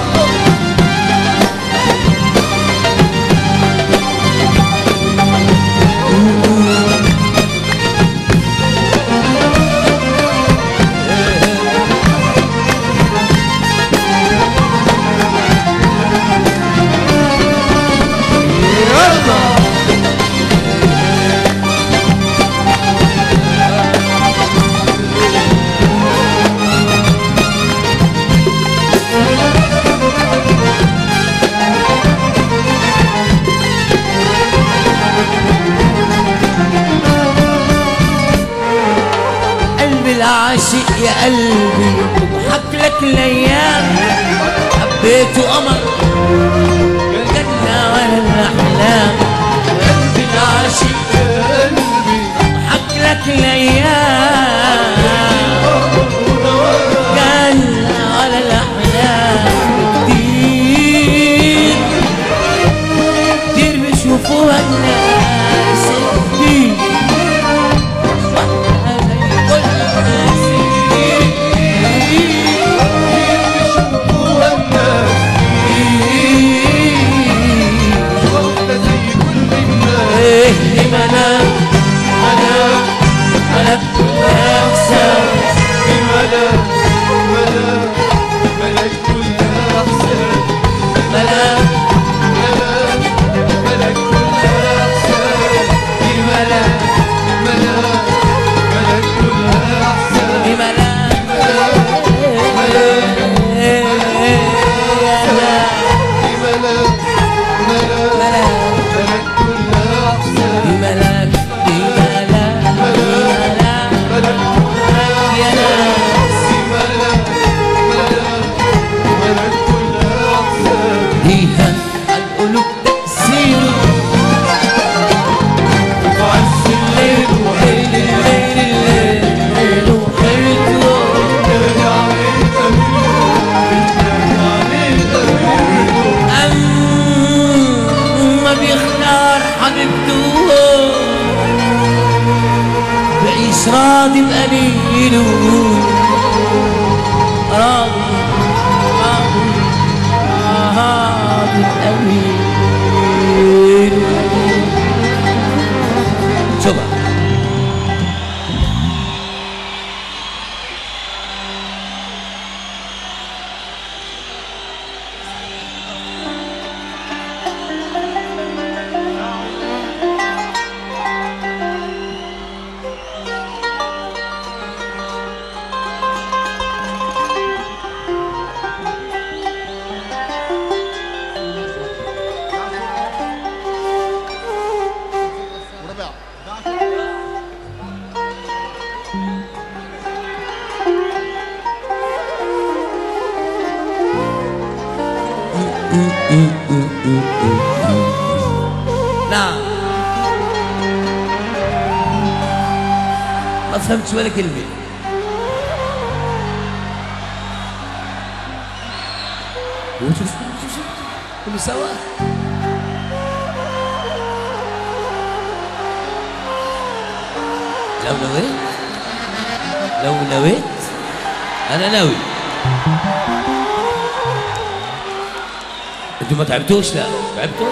قلبي العاشق يا قلبي وحك لك الايام حبيته قمر الجنة ولا الاحلام قلبي العاشق قلبي حك لك الايام راضي راضي راضي الأمين شوفها نعم ما فهمت ولا كلمة وشوف شوف شوف كله سوا لو نويت لو نويت أنا ناوي انتوا ما تعبتوش لا تعبتوا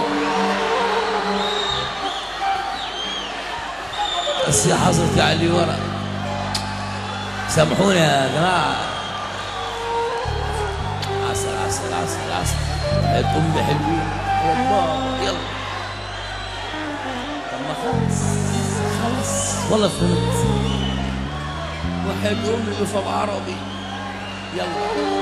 بس يا حضرتي على اللي ورا سامحونا يا جماعة عسل عسل عسل عسل هات أمي حلوين يا بابا يلا طب ما خلص خلص والله فهمت وحيد أمي بفهم عربي يلا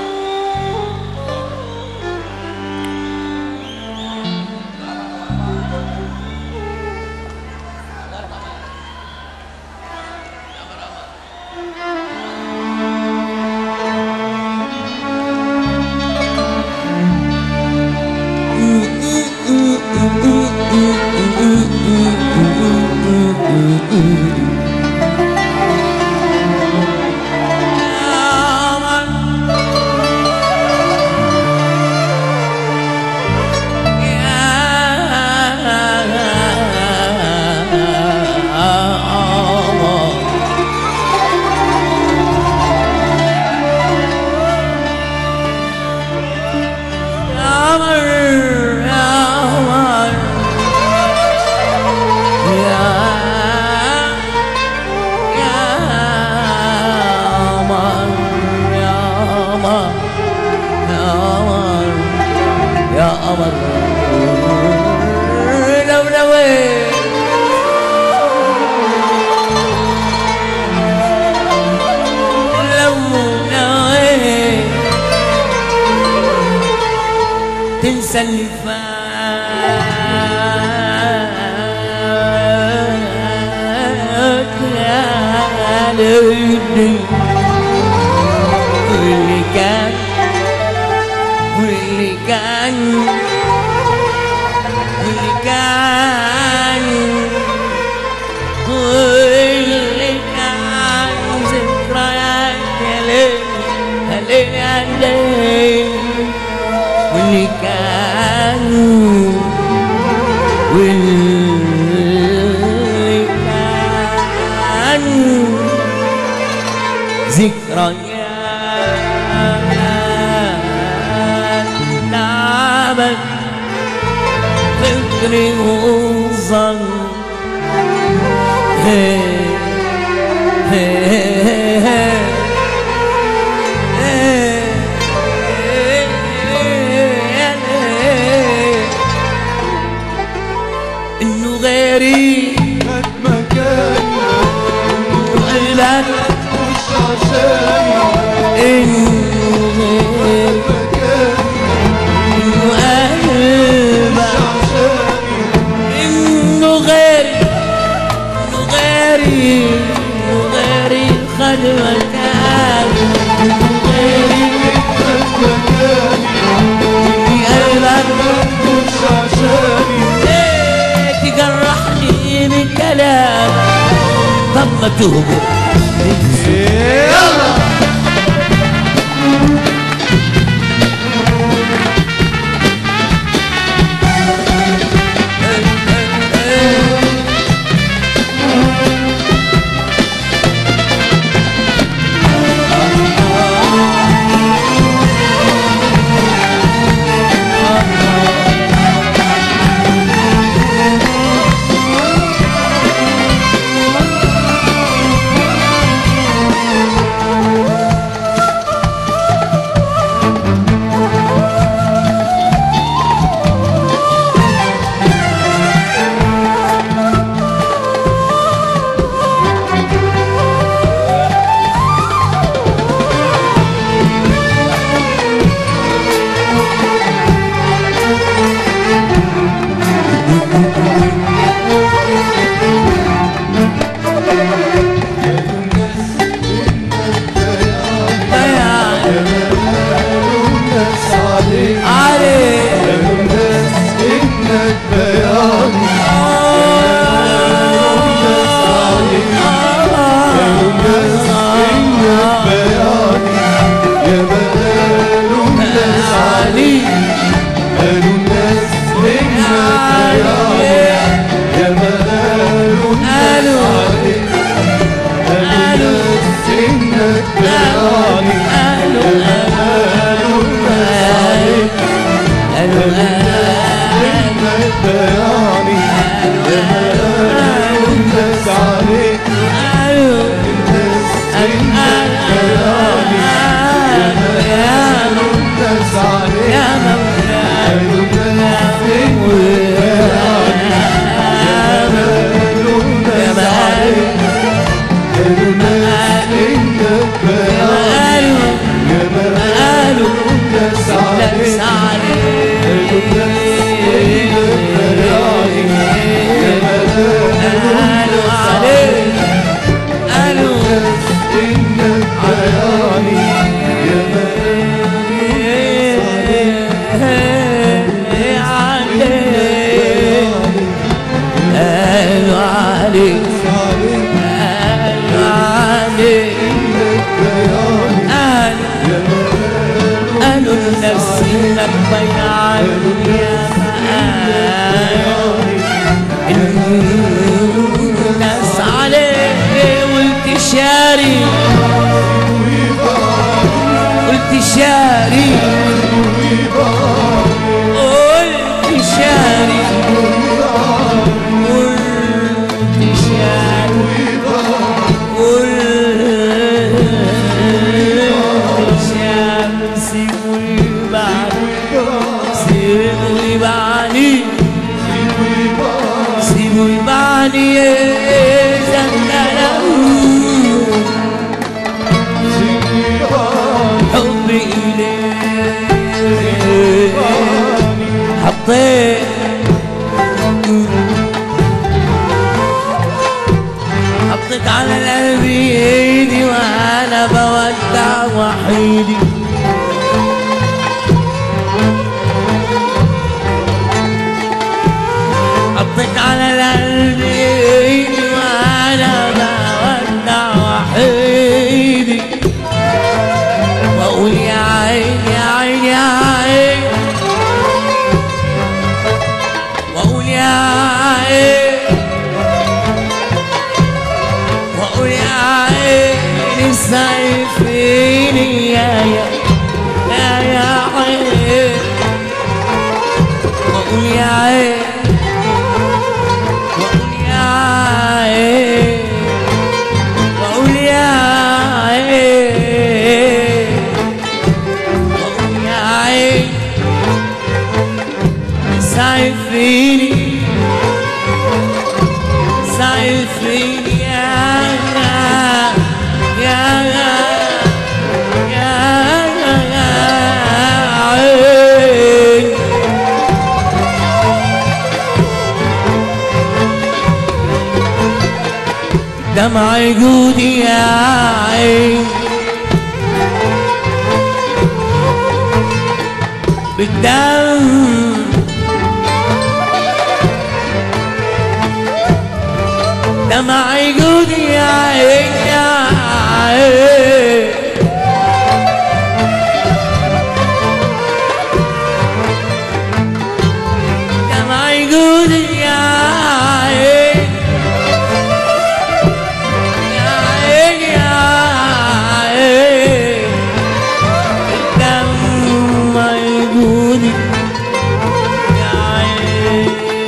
يا قمر لو نويت لو نويت تنسى اللي فات يا ليلي واللي كان واللي كان واللي كان واللي كان ذكريات يا ليل يا ليل يا ليل واللي كان واللي كان ذكريات نعمت فكري وظن هي هي انه غيري قد ما كان وقلت مش عشاني انه غيري ما كان انه مش قلبك عشاني انه غيري انه غيري انه غيري خد مكاني انه غيري قد ما كان في قلبك مش عشاني ليه تجرحني بكلام طب ما تهبط يلا بياني قالوا قالوا بياني الناس عليك قالوا الناس الناس عليك يا مولاي الناس الناس عليك الناس إنك بياني قالوا الناس لبس عليك قالوا عليك قالوا إنك بياني قالوا عليك قالوا عليك قالوا قالوا الناس انك بيعان يا الناس عليك قلت شاري قلت شاري قلت شاري قلت شاري قلت شاري سيبوني بعدي سيبوني بعدي سيبوني بعدي زنقلوا حبي إليك حطيت حطيت على القلب ايدي وانا بودع وحيدي حطيت على القلب ايدي وانا بودع وحيدي واقول يا عين يا عين يا عين واقول يا عين واقول يا عين سايفيني يا يا يا يا عين واقول يا عين واقول يا عين واقول يا عين واقول يا عين سايفيني سايفيني يا يا يا يا يا عين دمع جودي يا عين بالدم دمع جودي يا عين يا عين دمع جودي يا عين يا عين يا عين دمع جودي يا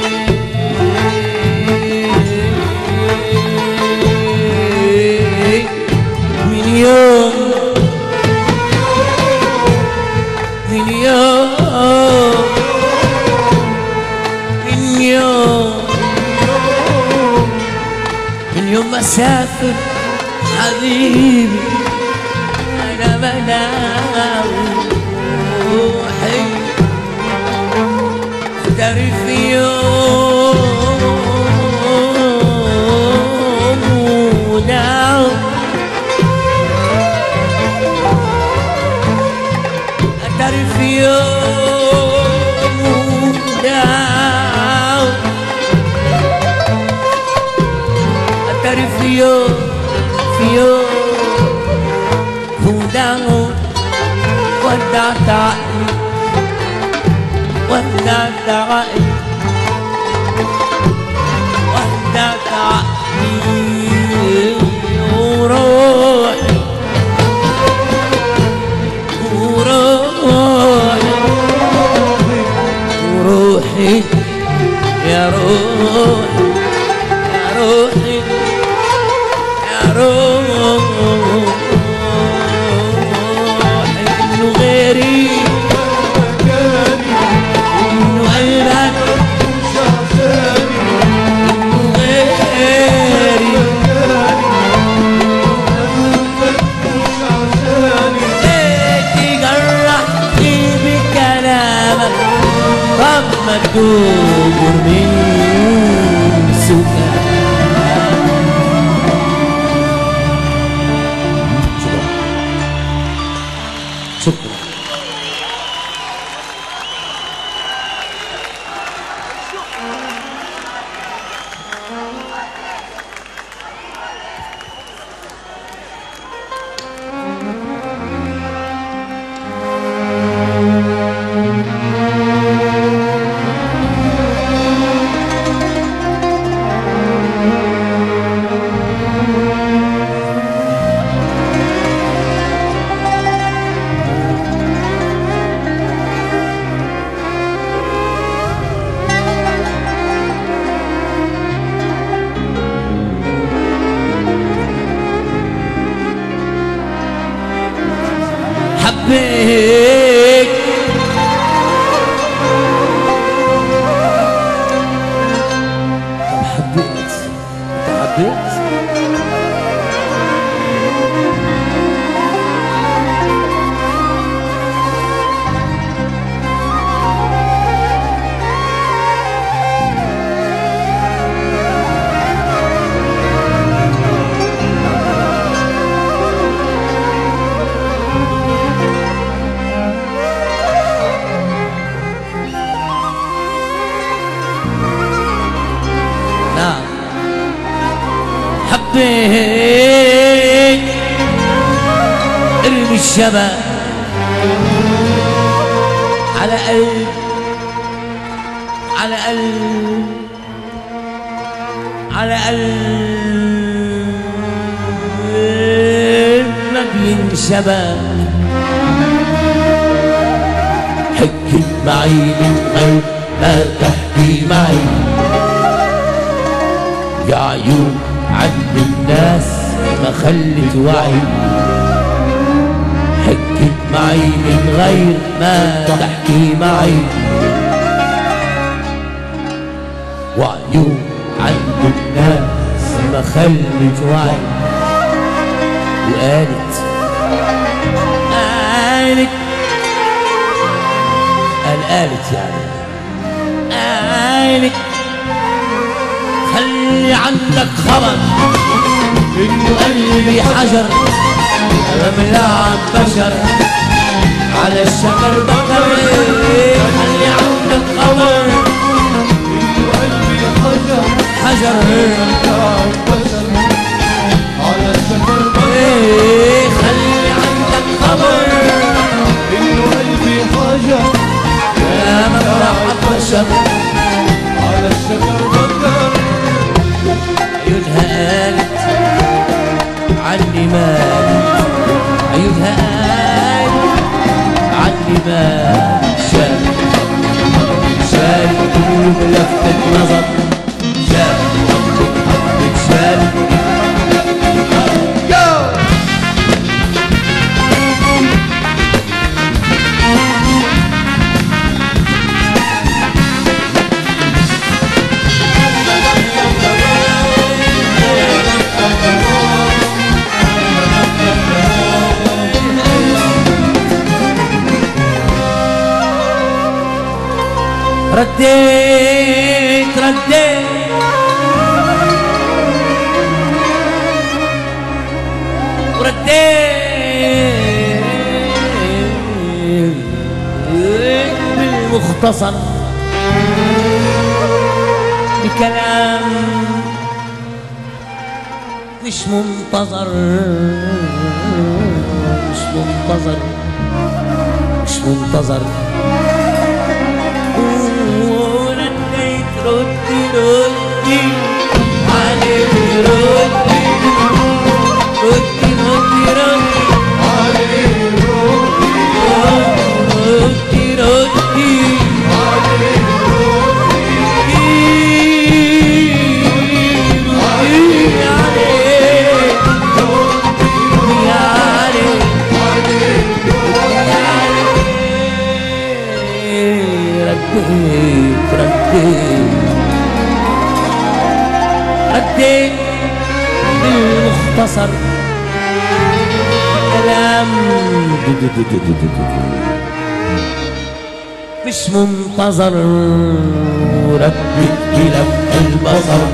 عين من يوم من يوم من يوم من يوم ما سافر حبيبي انا بنام روحي اختاري في يوم ونام اختاري في يوم ونام اختاري في يوم في يوم ونام ودعت عقلي ودعت عقلي ودعت عقلي وروحي حبيت طب حبيت انت حبيت نعم حبيت ارمي الشباب على قلب على قلب على قلب ما بينشباب حكي معي من غير ما تحكي معي يا عيون عند الناس ما خلت وعي حكت معي من غير ما تحكي معي وعيون عند الناس ما خلت وعي وقالت قالت قال قالت يعني قالت خلي عندك خبر انه قلبي حجر انا ملعب بشر على الشجر بقر خلي عندك خبر إنه قلبي حجر حجر كان بشر على الشجر إيه، خلي عندك خبر إنه قلبي حجر يا ملعب بشر على الشجر بكر عيونها قالت عني مالت عيونها قالت عني مالت شالت شالت قلوب لفتت نظر شالت حبك حبك شالت رديت رديت ورديت بالمختصر بكلام مش منتظر مش منتظر مش منتظر ورديت ردي ردي عليك ردي ردي ردي ردي ردي ردي ردي عليك ردي عليك رديت رديت رديت بالمختصر كلام مش منتظر رديت بلف البصر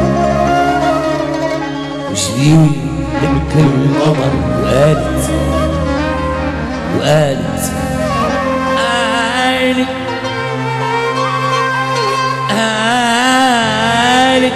وشريت بكل قمر وقالت وقالت قالت قالت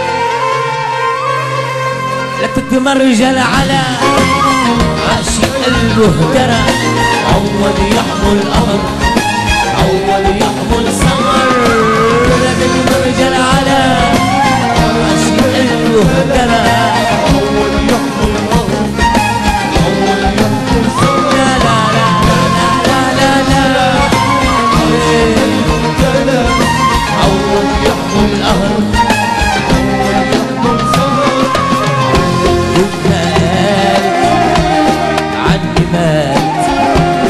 لا تتمرجل على عاشق قلبه ترى عوض يحمل قمر عوض يحمل سمر لا تتمرجل على عاشق قلبه ترى أول يحمل الأرض أول يحمل سمر لا لا لا لا لا لا لا كلام عوض يحمل القهر يحمل سمر يبقى عني مات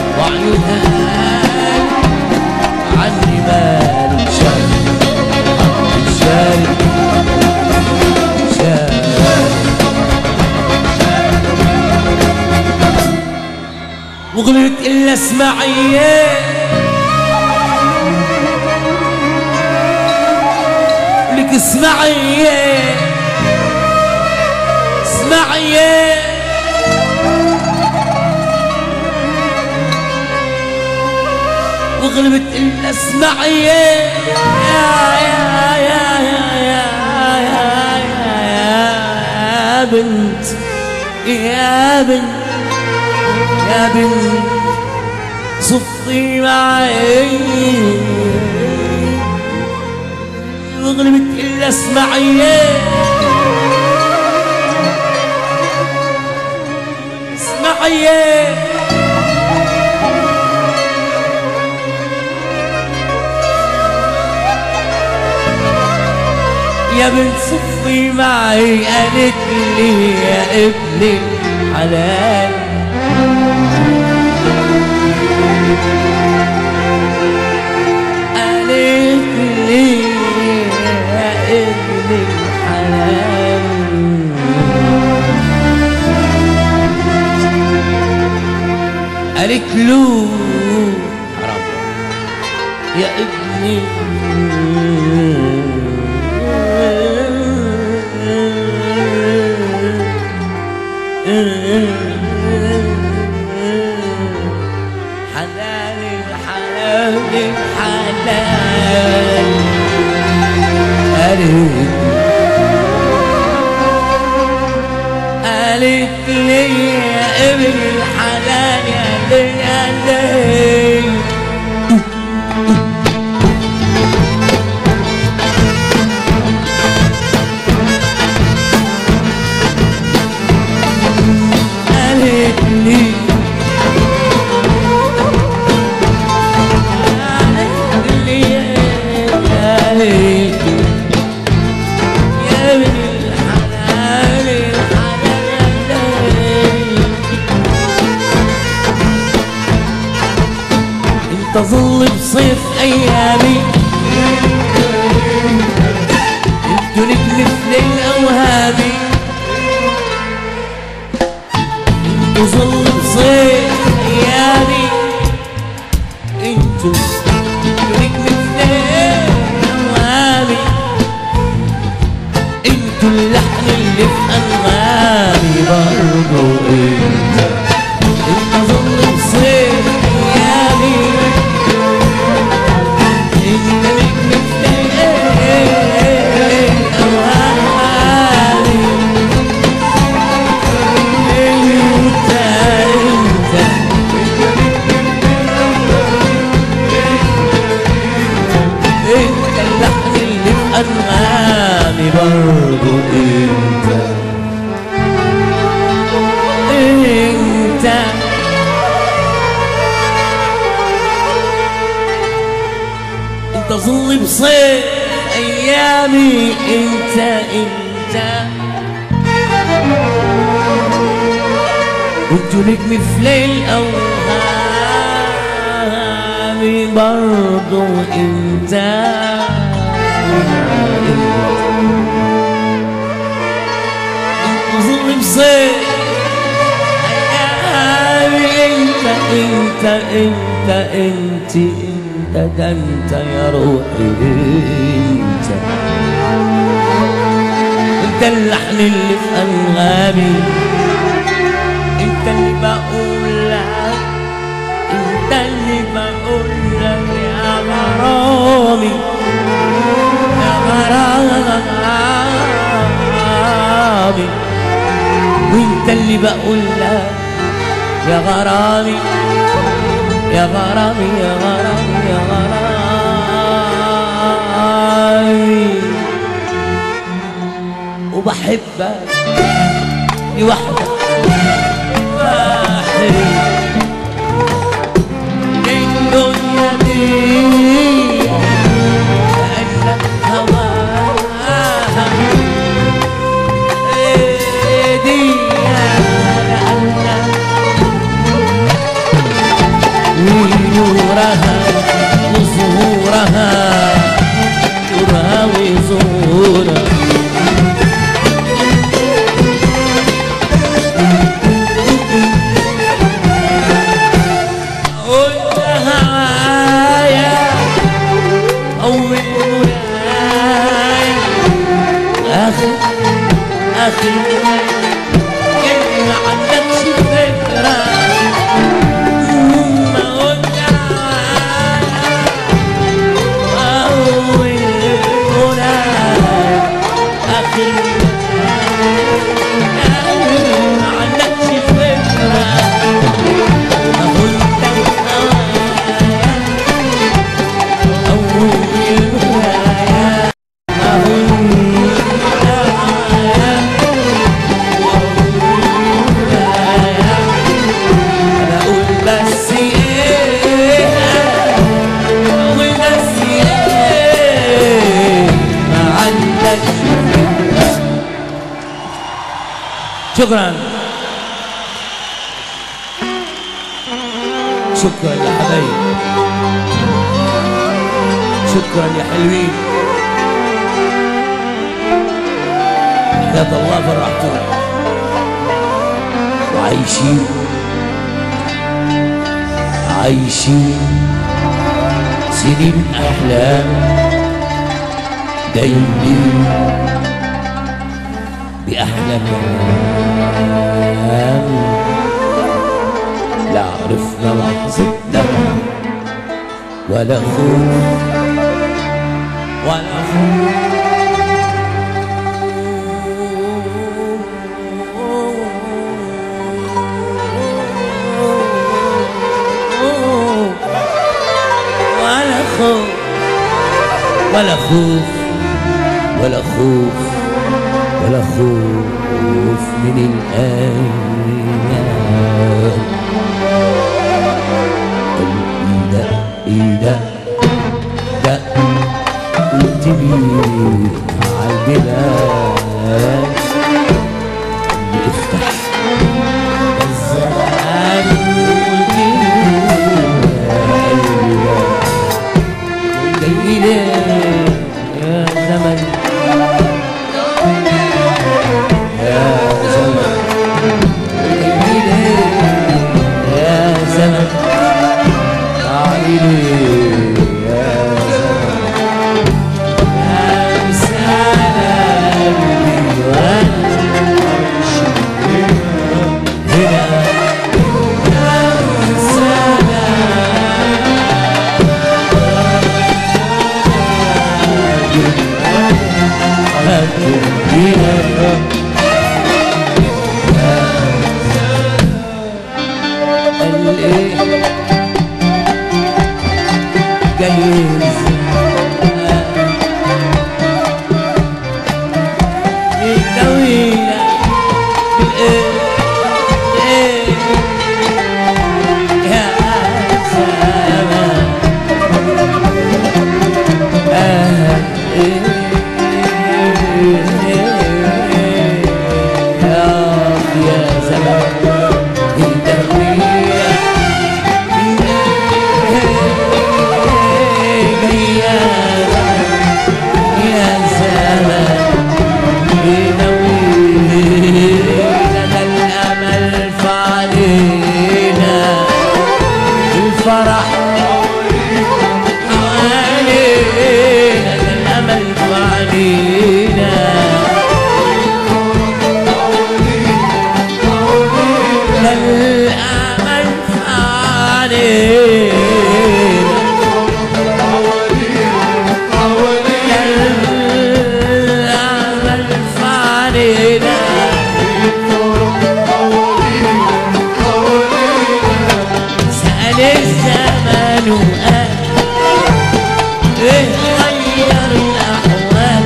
وغلبت الا اسماعيل لك اسماعيل اسماعيل وغلبت الا اسماعيل يا يا يا يا يا يا يا بنت يا بنت يا بنت صفي معي وغلبت الا اسمعي اسمعي يا بنت صفي معي قالت لي يا ابني حلال قالت لي يا ابن الحلال قالت له حرام يا ابني حلال الحلال الحلال قالت قالت لي يا ابن الحلال يا لي يا لي قالت لي قالت لي يا ليت يا ابن الحلال الحلال يا ليت انت ظل بصيف ايامي انت نجم في الاوهامي انت ظل بصيف ايامي انتو نجم في اوهامي انتو اللحن اللي في انغامي برضو انت انت ظل بصيف ايامي انت نجم في اوهامي انت انت انت اللحن اللي في انغامي برضو انت انت انت ظل بصيف ايامي انت انت وانت نجم في ليل اوهامي برضو انت انت ظل بصيف ايامي انت انت انت انت انت ده انت يا روحي انت انت اللحن اللي في انغامي انت اللي بقول لك انت اللي بقول لك يا غرامي يا غرامي وانت اللي بقول لك يا غرامي يا غرامي يا غرامي يا غرامي وبحبك لوحدك واحد الدنيا دي كأنك هواها إيه دي كأنك ونورها وظهورها نورها وظهورها شكرا شكرا يا حبايب شكرا يا حلوين حياة الله فرحتوا وعايشين عايشين سنين أحلام دايمين بأحلام لا عرفنا لحظة ندم ولا خوف ولا خوف ولا خوف ولا خوف ولا خوف ولا خوف من الأيام إيدا إيدا دا قلت لي عالبلاد افتح الزمان قلت لي جاي ليه يا زمن يا زمن جاي ليه يا زمن تعالي ليه يا زمن يا مسالة قلبي وانا هنا يا مسالة يا زمان الدنيا يا زمان لنا الأمل فعلينا الفرح علينا الأمل فعلينا الأمل فعلينا الأمل فعلينا سأل الزمان وقال ايه غير الأحوال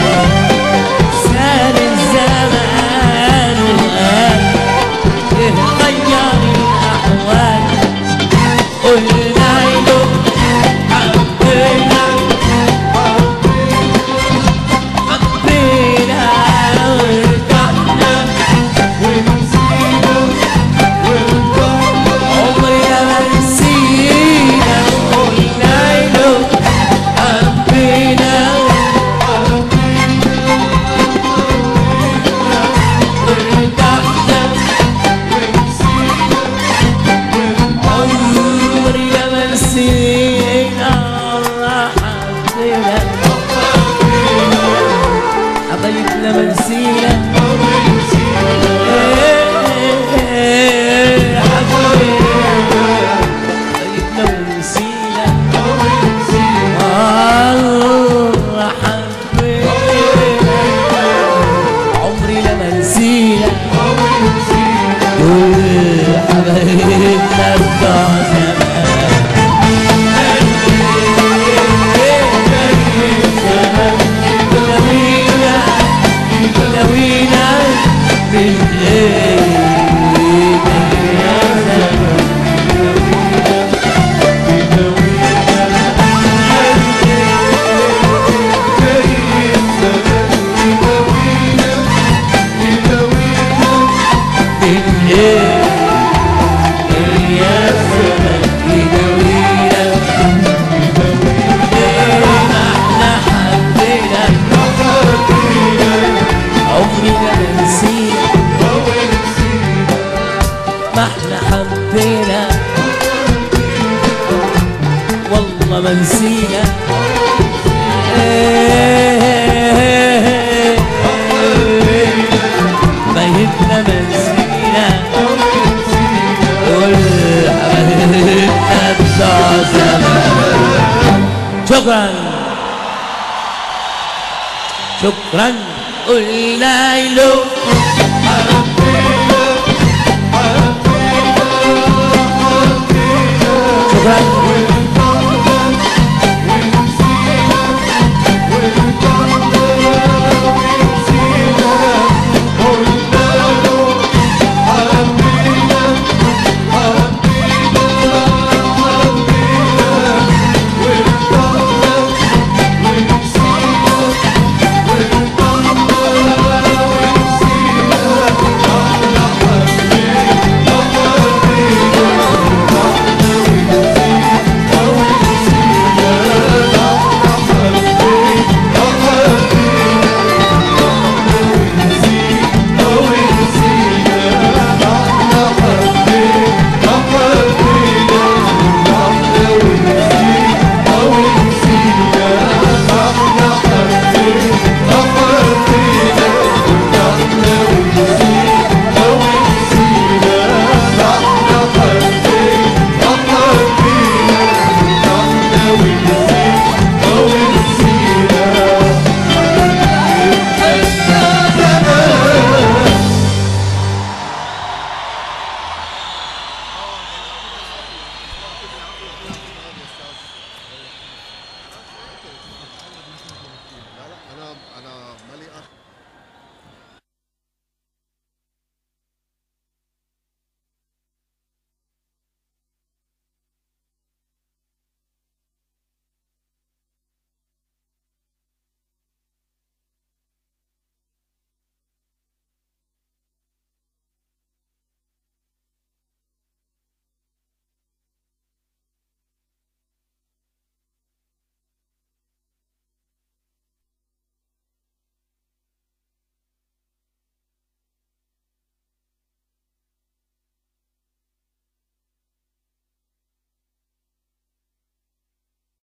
سأل الزمان وقال ايه غير الأحوال قلنا له حبينا حبينا ورجعنا عمرنا ما نسينا نسينا والله ما نسينا بيتنا ما نسينا والحبايبنا بتوع زمان شكرا شكرا قلنا له